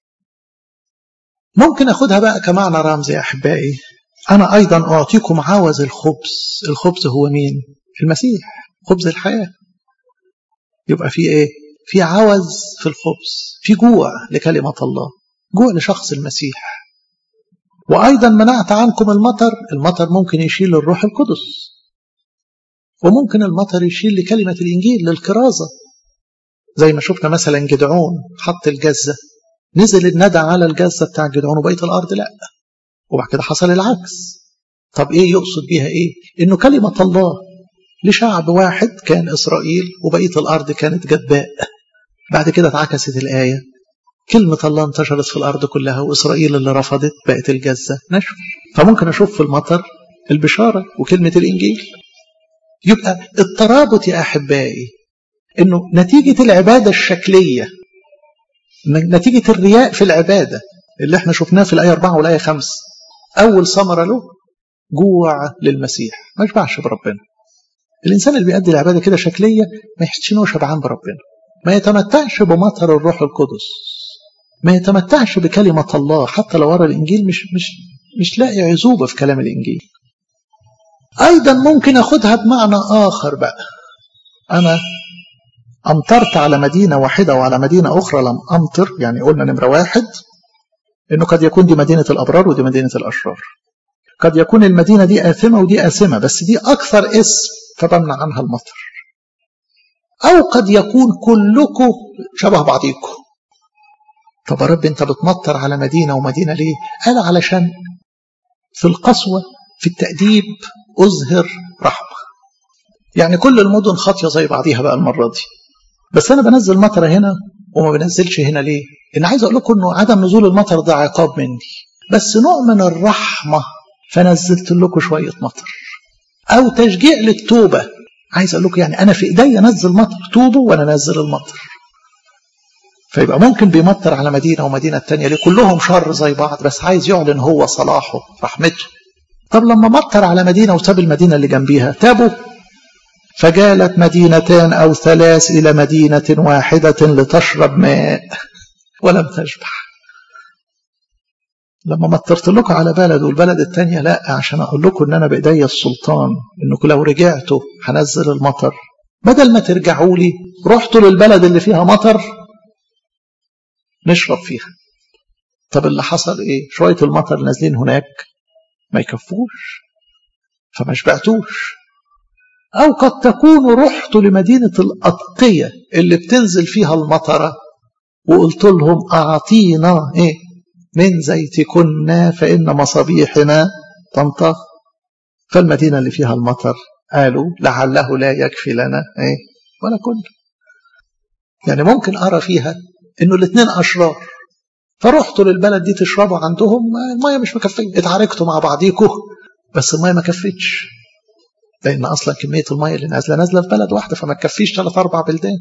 ممكن أخدها بقى كمعنى رمزي يا أحبائي أنا أيضا أعطيكم عوز الخبز الخبز هو مين؟ المسيح خبز الحياة يبقى في إيه؟ في عوز في الخبز في جوع لكلمة الله جوع لشخص المسيح وأيضا منعت عنكم المطر المطر ممكن يشيل الروح القدس وممكن المطر يشيل لكلمة الإنجيل للكرازة زي ما شفنا مثلا جدعون حط الجزة نزل الندى على الجزة بتاع جدعون وبقية الأرض لا وبعد كده حصل العكس طب إيه يقصد بيها إيه إنه كلمة الله لشعب واحد كان إسرائيل وبقية الأرض كانت جدباء بعد كده اتعكست الآية كلمة الله انتشرت في الأرض كلها وإسرائيل اللي رفضت بقت الجزة نشف فممكن أشوف في المطر البشارة وكلمة الإنجيل يبقى الترابط يا أحبائي إنه نتيجة العبادة الشكلية نتيجة الرياء في العبادة اللي احنا شفناه في الآية 4 والآية 5 أول ثمرة له جوع للمسيح ما يشبعش بربنا الإنسان اللي بيأدي العبادة كده شكلية ما يحسش إنه شبعان بربنا ما يتمتعش بمطر الروح القدس ما يتمتعش بكلمة الله حتى لو ورا الإنجيل مش مش مش لاقي عزوبة في كلام الإنجيل أيضا ممكن أخدها بمعنى آخر بقى أنا أمطرت على مدينة واحدة وعلى مدينة أخرى لم أمطر يعني قلنا نمرة واحد إنه قد يكون دي مدينة الأبرار ودي مدينة الأشرار قد يكون المدينة دي آثمة ودي آثمة بس دي أكثر اسم فبمنع عنها المطر أو قد يكون كلكم شبه بعضيكم طب يا رب أنت بتمطر على مدينة ومدينة ليه؟ قال علشان في القسوة في التأديب أظهر رحمة يعني كل المدن خاطية زي بعضيها بقى المرة دي بس أنا بنزل مطر هنا وما بنزلش هنا ليه؟ إن عايز أقول لكم إنه عدم نزول المطر ده عقاب مني بس نوع من الرحمة فنزلت لكم شوية مطر أو تشجيع للتوبة عايز أقول لكم يعني أنا في إيدي أنزل مطر توبوا وأنا أنزل المطر فيبقى ممكن بيمطر على مدينة ومدينة التانية ليه كلهم شر زي بعض بس عايز يعلن هو صلاحه رحمته طب لما مطر على مدينة وساب المدينة اللي جنبيها تابوا فجالت مدينتان أو ثلاث إلى مدينة واحدة لتشرب ماء ولم تشبع لما مطرت لكم على بلد والبلد التانية لا عشان أقول لكم إن أنا بإيدي السلطان إنكم لو رجعتوا هنزل المطر بدل ما ترجعوا لي رحتوا للبلد اللي فيها مطر نشرب فيها طب اللي حصل إيه شوية المطر نازلين هناك ما يكفوش فما شبعتوش أو قد تكونوا رحتوا لمدينة الأتقية اللي بتنزل فيها المطرة وقلت لهم أعطينا إيه من زيتكن فإن مصابيحنا تنطق فالمدينة اللي فيها المطر قالوا لعله لا يكفي لنا إيه ولا كنا يعني ممكن أرى فيها إنه الاثنين أشرار فرحتوا للبلد دي تشربوا عندهم المية مش مكفية اتعاركتوا مع بعضيكوا بس المية ما كفتش لأن أصلا كمية المية اللي نازلة نازلة في بلد واحدة فما تكفيش ثلاث أربع بلدان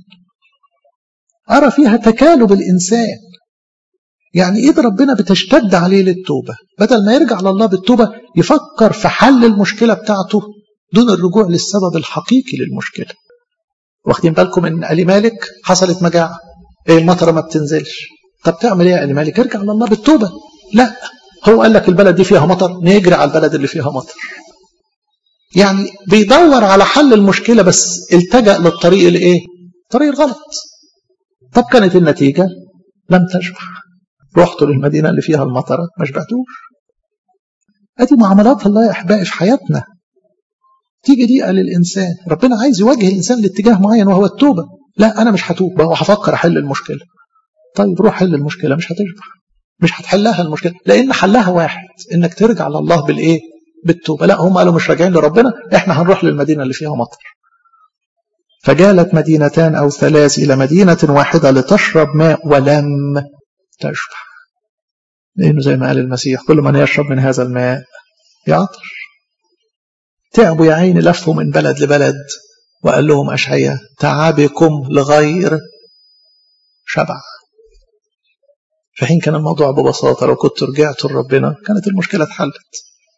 أرى فيها تكالب الإنسان يعني إيد ربنا بتشتد عليه للتوبة بدل ما يرجع لله بالتوبة يفكر في حل المشكلة بتاعته دون الرجوع للسبب الحقيقي للمشكلة واخدين بالكم ان ألي مالك حصلت مجاعة ايه المطرة ما بتنزلش طب تعمل ايه يا ألي مالك ارجع لله بالتوبة لا هو قال لك البلد دي فيها مطر نجري على البلد اللي فيها مطر يعني بيدور على حل المشكلة بس التجأ للطريق الايه طريق الغلط طب كانت النتيجة لم تشبع رحتوا للمدينة اللي فيها المطرة ما شبعتوش ادي معاملات الله يا احبائي في حياتنا تيجي دقيقة للإنسان ربنا عايز يوجه الإنسان لاتجاه معين وهو التوبة لا أنا مش هتوب بقى هفكر أحل المشكلة طيب روح حل المشكلة مش هتشبع مش هتحلها المشكلة لأن حلها واحد إنك ترجع لله بالإيه بالتوبة لا هم قالوا مش راجعين لربنا إحنا هنروح للمدينة اللي فيها مطر فجالت مدينتان أو ثلاث إلى مدينة واحدة لتشرب ماء ولم تشبع لأنه زي ما قال المسيح كل من يشرب من هذا الماء يعطش تعبوا يا عيني لفوا من بلد لبلد وقال لهم أشعية تعبكم لغير شبع في حين كان الموضوع ببساطة لو كنت رجعت لربنا كانت المشكلة اتحلت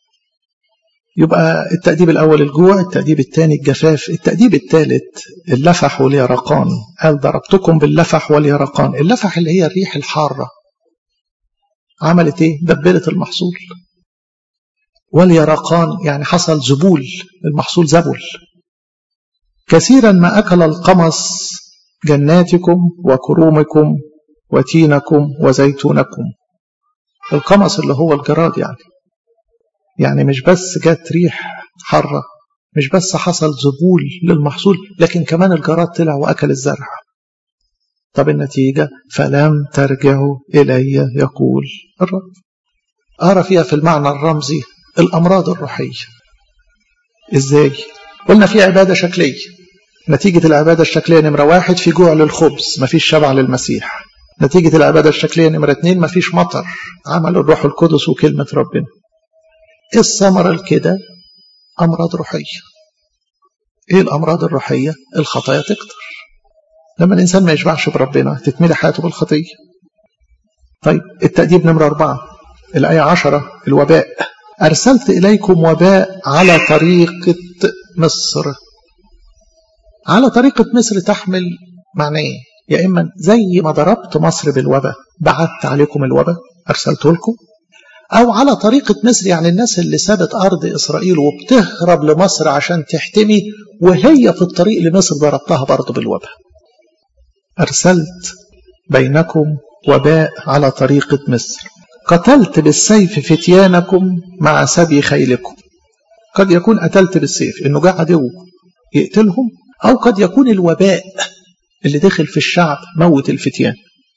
يبقى التأديب الأول الجوع التأديب الثاني الجفاف التأديب الثالث اللفح واليرقان قال ضربتكم باللفح واليرقان اللفح اللي هي الريح الحارة عملت ايه دبلت المحصول واليرقان يعني حصل زبول المحصول زبل كثيرا ما أكل القمص جناتكم وكرومكم وتينكم وزيتونكم القمص اللي هو الجراد يعني يعني مش بس جت ريح حرة مش بس حصل زبول للمحصول لكن كمان الجراد طلع وأكل الزرع طب النتيجة فلم ترجعوا إلي يقول الرب أرى فيها في المعنى الرمزي الأمراض الروحية إزاي؟ قلنا في عبادة شكلية نتيجة العبادة الشكلية نمرة واحد في جوع للخبز مفيش شبع للمسيح نتيجة العبادة الشكلية نمرة اتنين مفيش مطر عمل الروح القدس وكلمة ربنا ايه الثمرة الكده أمراض روحية ايه الأمراض الروحية الخطايا تكتر لما الإنسان ما يشبعش بربنا تتملي حياته بالخطية طيب التأديب نمرة أربعة الآية عشرة الوباء أرسلت إليكم وباء على طريقة مصر على طريقة مصر تحمل معناه يا إما زي ما ضربت مصر بالوباء بعدت عليكم الوباء أرسلته لكم أو على طريقة مصر يعني الناس اللي سابت أرض إسرائيل وبتهرب لمصر عشان تحتمي وهي في الطريق لمصر ضربتها برضه بالوباء أرسلت بينكم وباء على طريقة مصر قتلت بالسيف فتيانكم مع سبي خيلكم قد يكون قتلت بالسيف انه جاء عدو يقتلهم او قد يكون الوباء اللي دخل في الشعب موت الفتيان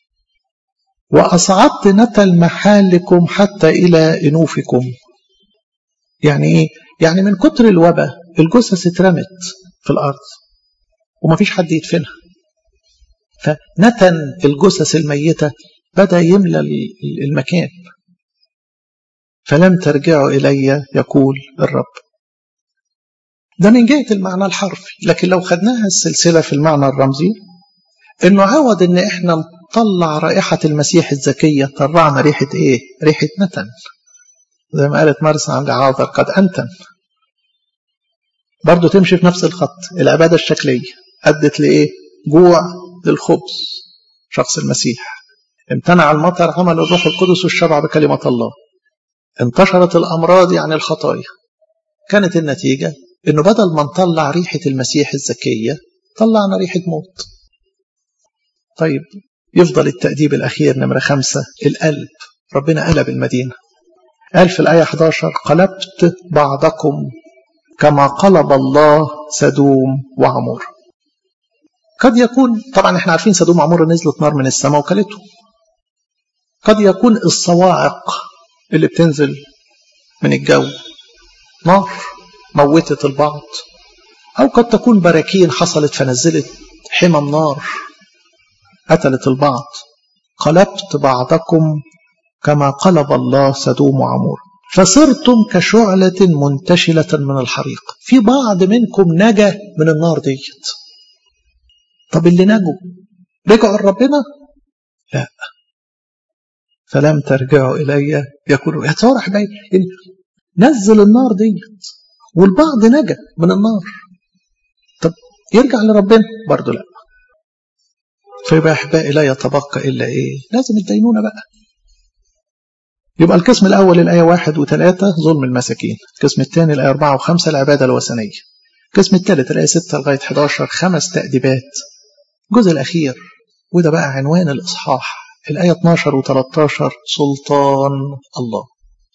وأصعدت نتل محالكم حتى إلى أنوفكم يعني إيه؟ يعني من كتر الوباء الجثث اترمت في الأرض ومفيش حد يدفنها فنتن الجثث الميتة بدأ يملى المكان فلم ترجعوا إلي يقول الرب ده من جهة المعنى الحرفي لكن لو خدناها السلسلة في المعنى الرمزي انه عوض ان احنا نطلع رائحة المسيح الزكية طلعنا ريحة ايه ريحة نتن زي ما قالت مرسى عن عاذر قد انتن برضه تمشي في نفس الخط العبادة الشكلية أدت لإيه جوع للخبز شخص المسيح امتنع المطر عمل الروح القدس والشبع بكلمة الله انتشرت الأمراض يعني الخطايا كانت النتيجة انه بدل ما نطلع ريحة المسيح الزكية طلعنا ريحة موت طيب يفضل التأديب الأخير نمرة خمسة القلب ربنا قلب المدينة قال في الآية 11 قلبت بعضكم كما قلب الله سدوم وعمور قد يكون طبعا احنا عارفين سدوم وعمور نزلت نار من السماء وكلته قد يكون الصواعق اللي بتنزل من الجو نار موتت البعض أو قد تكون براكين حصلت فنزلت حمم نار قتلت البعض قلبت بعضكم كما قلب الله سدوم وعمور فصرتم كشعلة منتشلة من الحريق في بعض منكم نجا من النار ديت طب اللي نجوا رجعوا لربنا لا فلم ترجعوا إلي يقولوا يا ترى حبايبي نزل النار ديت والبعض نجا من النار طب يرجع لربنا برضه لا فيبقى احبائي لا يتبقى الا ايه لازم الدينونه بقى يبقى القسم الاول الايه واحد وثلاثه ظلم المساكين القسم الثاني الايه اربعه وخمسه العباده الوثنيه القسم الثالث الايه 6 لغايه 11 خمس تاديبات الجزء الاخير وده بقى عنوان الاصحاح الايه 12 و13 سلطان الله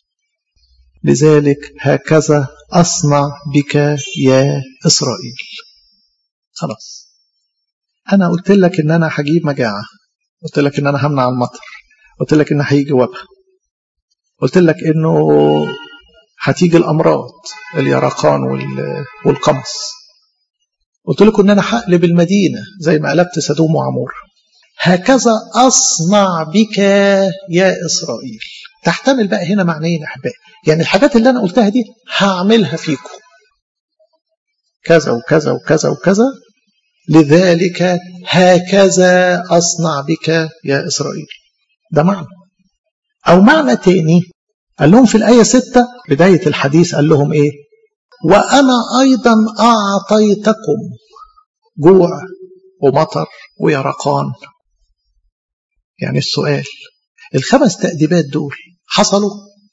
لذلك هكذا أصنع بك يا إسرائيل خلاص أنا قلت لك إن أنا هجيب مجاعة قلت لك إن أنا همنع المطر قلت لك إن هيجي وباء قلت لك إنه هتيجي الأمراض اليرقان والقمص قلت لكم إن أنا هقلب المدينة زي ما قلبت سدوم وعمور هكذا أصنع بك يا إسرائيل تحتمل بقى هنا معنيين أحبائي يعني الحاجات اللي أنا قلتها دي هعملها فيكم كذا وكذا وكذا وكذا لذلك هكذا أصنع بك يا إسرائيل ده معنى أو معنى تاني قال لهم في الآية ستة بداية الحديث قال لهم إيه وأنا أيضا أعطيتكم جوع ومطر ويرقان يعني السؤال الخمس تأديبات دول حصلوا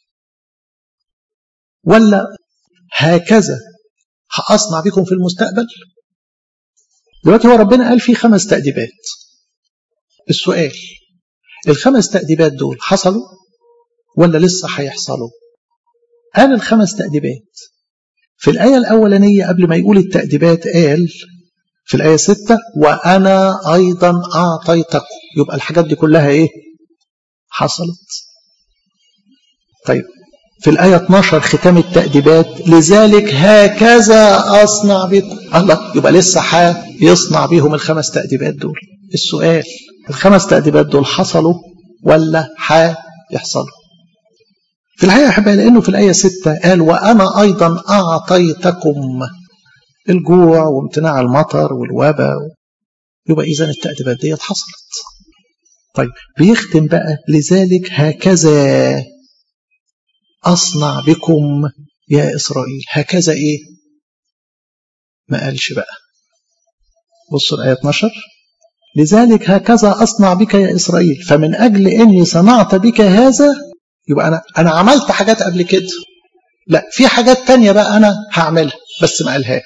ولا هكذا هأصنع بكم في المستقبل دلوقتي هو ربنا قال في خمس تأديبات السؤال الخمس تأديبات دول حصلوا ولا لسه هيحصلوا قال الخمس تأديبات في الآية الأولانية قبل ما يقول التأديبات قال في الآية 6 وأنا أيضا أعطيتكم يبقى الحاجات دي كلها إيه حصلت طيب في الآية 12 ختام التأديبات لذلك هكذا أصنع بكم الله يبقى لسه يصنع بيهم الخمس تأديبات دول السؤال الخمس تأديبات دول حصلوا ولا هيحصلوا في الحقيقة أحبائي لأنه في الآية 6 قال وأنا أيضا أعطيتكم الجوع وامتناع المطر والوباء يبقى إذا التأديبات ديت حصلت طيب بيختم بقى لذلك هكذا أصنع بكم يا إسرائيل هكذا إيه ما قالش بقى بصوا الآية 12 لذلك هكذا أصنع بك يا إسرائيل فمن أجل أني صنعت بك هذا يبقى انا انا عملت حاجات قبل كده لا في حاجات تانية بقى انا هعملها بس ما قالهاش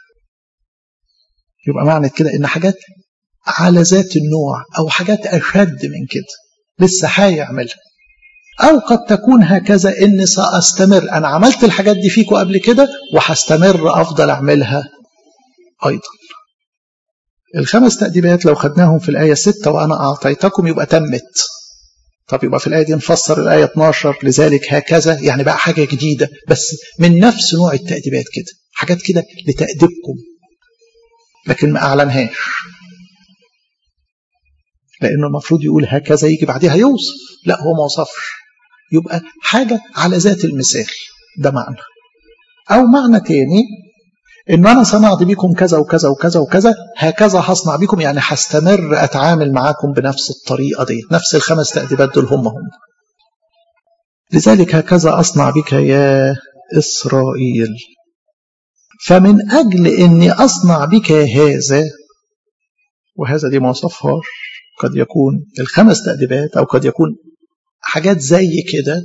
يبقى معنى كده ان حاجات على ذات النوع او حاجات اشد من كده لسه هيعملها او قد تكون هكذا ان ساستمر انا عملت الحاجات دي فيكم قبل كده وهستمر افضل اعملها ايضا الخمس تأديبات لو خدناهم في الآية 6 وأنا أعطيتكم يبقى تمت طب يبقى في الآية دي نفسر الآية 12 لذلك هكذا يعني بقى حاجة جديدة بس من نفس نوع التأديبات كده حاجات كده لتأديبكم لكن ما أعلنهاش لأنه المفروض يقول هكذا يجي بعدها يوصف لا هو ما وصفش يبقى حاجة على ذات المثال ده معنى أو معنى تاني إن أنا صنعت بكم كذا وكذا وكذا وكذا هكذا هصنع بكم يعني هستمر أتعامل معاكم بنفس الطريقة دي نفس الخمس تأديبات دول هم هم لذلك هكذا أصنع بك يا إسرائيل فمن أجل أني أصنع بك هذا وهذا دي ما وصفهاش قد يكون الخمس تأديبات أو قد يكون حاجات زي كده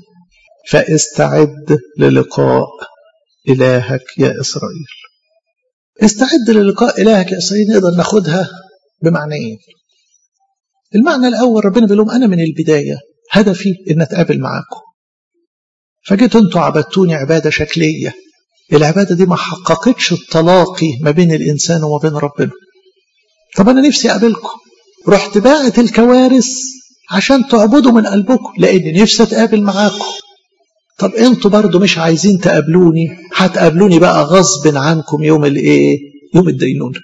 فاستعد للقاء إلهك يا إسرائيل استعد للقاء إلهك يا إسرائيل نقدر ناخدها بمعنيين المعنى الأول ربنا بيقول لهم أنا من البداية هدفي إن أتقابل معاكم فجيت أنتوا عبدتوني عبادة شكلية العبادة دي ما حققتش التلاقي ما بين الإنسان وما بين ربنا طب أنا نفسي أقابلكم رحت باعت الكوارث عشان تعبدوا من قلبكم لأن نفسي أتقابل معاكم طب انتوا برضو مش عايزين تقابلوني هتقابلوني بقى غصب عنكم يوم الايه يوم الدينونة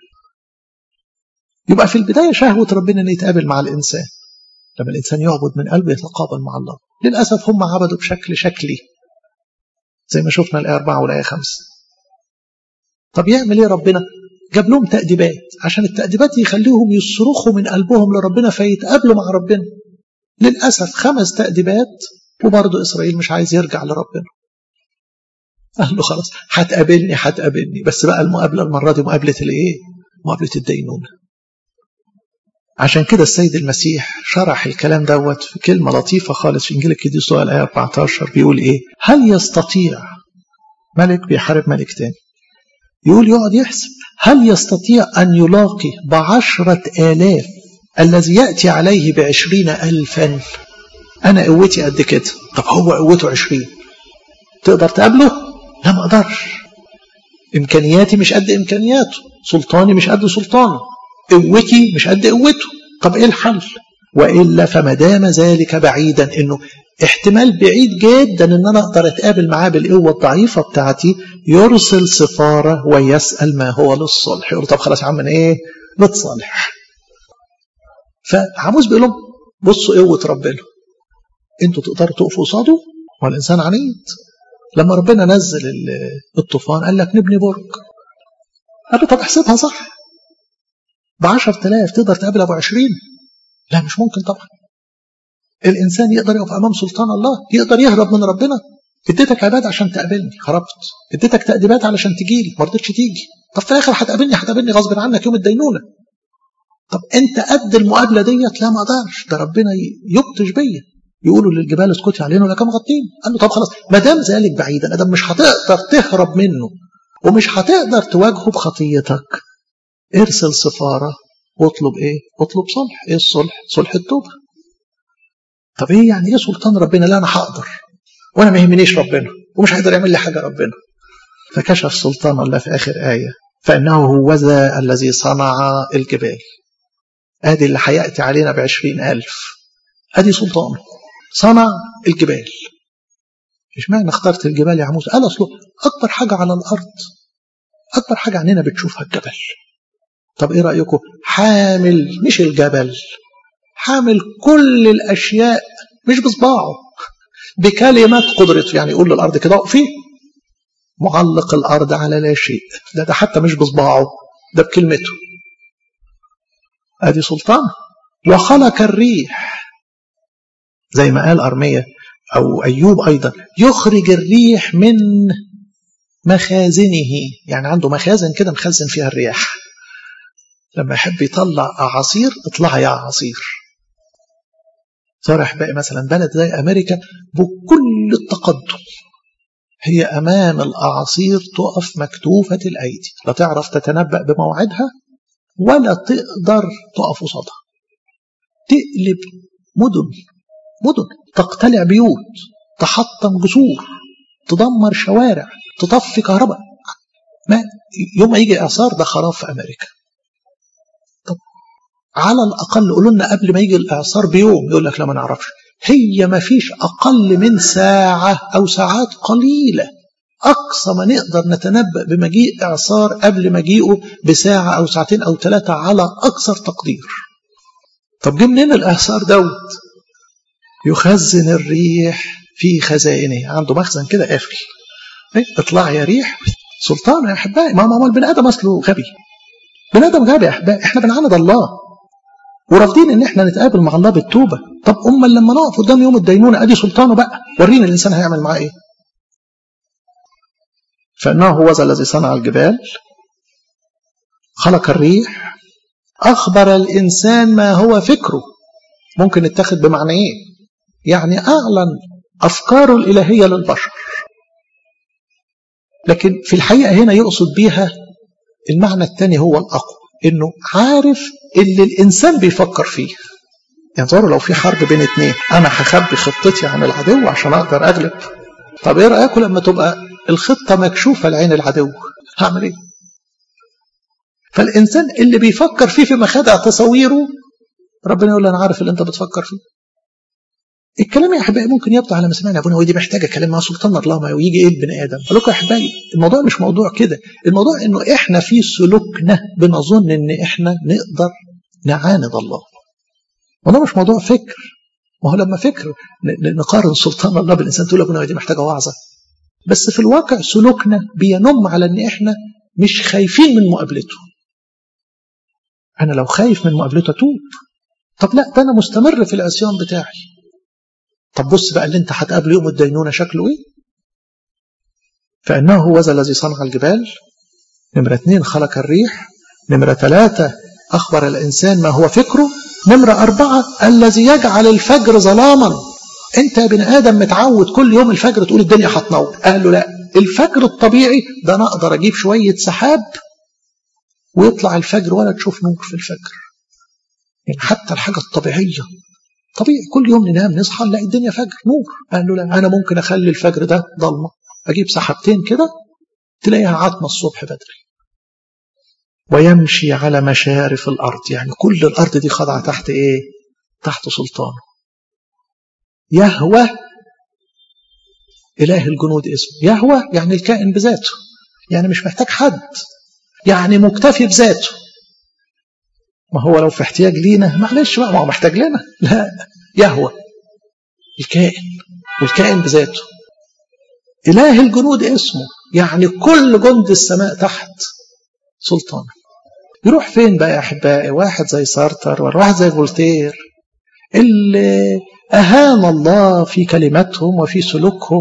يبقى في البداية شهوة ربنا ان يتقابل مع الإنسان لما الإنسان يعبد من قلبه يتقابل مع الله للأسف هم عبدوا بشكل شكلي زي ما شفنا الآية 4 والآية 5 طب يعمل ايه ربنا جاب لهم تأديبات عشان التأديبات يخليهم يصرخوا من قلبهم لربنا فيتقابلوا مع ربنا للأسف خمس تأديبات وبرضه إسرائيل مش عايز يرجع لربنا قال له خلاص هتقابلني هتقابلني بس بقى المقابلة المرة دي مقابلة الإيه؟ مقابلة الدينونة عشان كده السيد المسيح شرح الكلام دوت في كلمة لطيفة خالص في إنجيل القديس الآية 14 بيقول إيه؟ هل يستطيع ملك بيحارب ملك تاني يقول يقعد يحسب هل يستطيع أن يلاقي بعشرة آلاف الذي يأتي عليه بعشرين ألفا أنا قوتي قد كده طب هو قوته عشرين تقدر تقابله لا ما أقدرش إمكانياتي مش قد إمكانياته سلطاني مش قد سلطانه قوتي مش قد قوته طب إيه الحل وإلا فما دام ذلك بعيدا إنه احتمال بعيد جدا ان انا اقدر اتقابل معاه بالقوه الضعيفه بتاعتي يرسل سفاره ويسال ما هو للصلح يقول طب خلاص يا عم ايه نتصالح فعموس بيقول لهم بصوا قوه ربنا انتوا تقدروا تقفوا قصاده هو الانسان عنيد لما ربنا نزل الطوفان قال لك نبني برج قال له طب احسبها صح ب 10000 تقدر تقابل ابو 20 لا مش ممكن طبعا الانسان يقدر يقف امام سلطان الله يقدر يهرب من ربنا اديتك عباد عشان تقابلني هربت اديتك تأديبات علشان تجيلي ما رضيتش تيجي طب في الاخر هتقابلني هتقابلني غصب عنك يوم الدينونه طب انت قد المقابله ديت لا ما اقدرش ده ربنا يبطش بيا يقولوا للجبال اسكتي علينا ولا كم غطين قال له طب خلاص ما دام ذلك بعيدا ادم مش هتقدر تهرب منه ومش هتقدر تواجهه بخطيتك ارسل سفاره واطلب ايه اطلب صلح ايه الصلح صلح التوبه طب ايه يعني ايه سلطان ربنا لا انا هقدر وانا ما يهمنيش ربنا ومش هيقدر يعمل لي حاجه ربنا فكشف سلطان الله في اخر ايه فانه هو ذا الذي صنع الجبال ادي اللي هياتي علينا بعشرين الف ادي سلطانه صنع الجبال اشمعنى اخترت الجبال يا عموس قال اصله اكبر حاجه على الارض اكبر حاجه عننا بتشوفها الجبل طب ايه رايكم حامل مش الجبل حامل كل الاشياء مش بصباعه بكلمه قدرته يعني يقول للارض كده اقفي معلق الارض على لا شيء ده ده حتى مش بصباعه ده بكلمته ادي سلطان وخلق الريح زي ما قال ارميه او ايوب ايضا يخرج الريح من مخازنه يعني عنده مخازن كده مخزن فيها الرياح لما يحب يطلع اعاصير اطلع يا اعاصير صار باقي مثلا بلد زي أمريكا بكل التقدم هي أمام الأعاصير تقف مكتوفة الأيدي لا تعرف تتنبأ بموعدها ولا تقدر تقف قصادها تقلب مدن مدن تقتلع بيوت تحطم جسور تدمر شوارع تطفي كهرباء ما يوم ما يجي اعصار ده خراب في امريكا طب على الاقل قولوا لنا قبل ما يجي الاعصار بيوم يقول لك لا ما نعرفش هي ما فيش اقل من ساعه او ساعات قليله اقصى ما نقدر نتنبأ بمجيء اعصار قبل مجيئه بساعه او ساعتين او ثلاثه على اكثر تقدير طب جه منين الاعصار دوت يخزن الريح في خزائنه عنده مخزن كده قافل إيه؟ اطلع يا ريح سلطان يا احبائي ما هو البني ادم اصله غبي بني ادم غبي يا احبائي احنا بنعاند الله ورافضين ان احنا نتقابل مع الله بالتوبه طب امال لما نقف قدام يوم الدينونه ادي سلطانه بقى ورينا الانسان هيعمل معاه ايه فانه هو ذا الذي صنع الجبال خلق الريح اخبر الانسان ما هو فكره ممكن يتخذ بمعنى ايه يعني اعلن افكاره الالهيه للبشر لكن في الحقيقه هنا يقصد بيها المعنى الثاني هو الاقوى انه عارف اللي الانسان بيفكر فيه يعني تصوروا لو في حرب بين اتنين انا هخبي خطتي عن العدو عشان اقدر اغلب طب ايه رايكم لما تبقى الخطه مكشوفه لعين العدو هعمل ايه فالانسان اللي بيفكر فيه في مخادع تصويره ربنا يقول له انا عارف اللي انت بتفكر فيه الكلام يا احبائي ممكن يبدو على ما سمعنا ابونا ودي محتاجه كلام مع سلطان الله ما ويجي ايه البني ادم اقول لكم يا احبائي الموضوع مش موضوع كده الموضوع انه احنا في سلوكنا بنظن ان احنا نقدر نعاند الله وده مش موضوع فكر ما هو لما فكر نقارن سلطان الله بالانسان تقول ابونا دي محتاجه وعظه بس في الواقع سلوكنا بينم على ان احنا مش خايفين من مقابلته انا لو خايف من مقابلته اتوب طب لا ده انا مستمر في العصيان بتاعي طب بص بقى اللي انت هتقابله يوم الدينونه شكله ايه فانه هو ذا الذي صنع الجبال نمره اثنين خلق الريح نمره ثلاثه اخبر الانسان ما هو فكره نمره اربعه الذي يجعل الفجر ظلاما انت يا بني ادم متعود كل يوم الفجر تقول الدنيا هتنور قال له لا الفجر الطبيعي ده انا اقدر اجيب شويه سحاب ويطلع الفجر ولا تشوف نور في الفجر يعني حتى الحاجه الطبيعيه طبيعي كل يوم ننام نصحى نلاقي الدنيا فجر نور قال له لا انا ممكن اخلي الفجر ده ضلمه اجيب سحابتين كده تلاقيها عتمه الصبح بدري ويمشي على مشارف الارض يعني كل الارض دي خاضعه تحت ايه تحت سلطانه يهوى اله الجنود اسمه يهوى يعني الكائن بذاته يعني مش محتاج حد يعني مكتفي بذاته ما هو لو في احتياج لينا معلش بقى ما هو محتاج لنا لا يهوى الكائن والكائن بذاته إله الجنود اسمه يعني كل جند السماء تحت سلطانه يروح فين بقى يا أحبائي واحد زي سارتر ولا واحد زي فولتير اللي أهان الله في كلماتهم وفي سلوكهم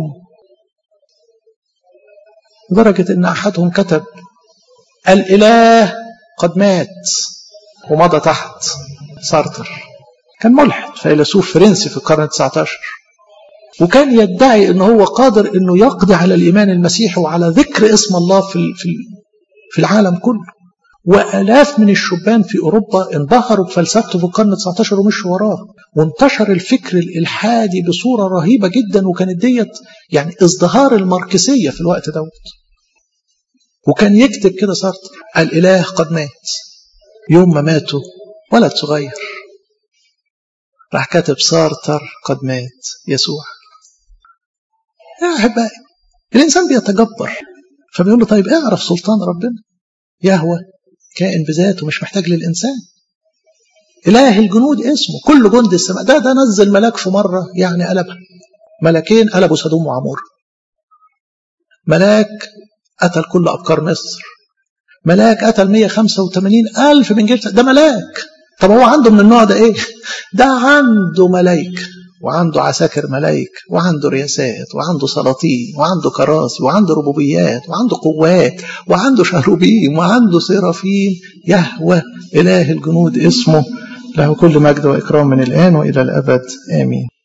لدرجة أن أحدهم كتب الإله قد مات ومضى تحت سارتر كان ملحد فيلسوف فرنسي في القرن 19 وكان يدعي ان هو قادر انه يقضي على الايمان المسيحي وعلى ذكر اسم الله في في العالم كله والاف من الشبان في اوروبا انبهروا بفلسفته في القرن 19 ومشوا وراه وانتشر الفكر الالحادي بصوره رهيبه جدا وكانت ديت يعني ازدهار الماركسيه في الوقت دوت وكان يكتب كده سارتر الاله قد مات يوم ما ماتوا ولد صغير راح كاتب سارتر قد مات يسوع يا أحبائي الإنسان بيتجبر فبيقول له طيب اعرف سلطان ربنا يهوى كائن بذاته مش محتاج للإنسان إله الجنود اسمه كل جند السماء ده ده نزل ملاك في مرة يعني قلبها ملاكين قلبوا سدوم وعمور ملاك قتل كل أبكار مصر ملاك قتل 185 ألف من جيش ده ملاك طب هو عنده من النوع ده ايه ده عنده ملايكة وعنده عساكر ملايك وعنده رياسات وعنده سلاطين وعنده كراسي وعنده ربوبيات وعنده قوات وعنده شاروبيم وعنده سرافيم يهوى إله الجنود اسمه له كل مجد وإكرام من الآن وإلى الأبد آمين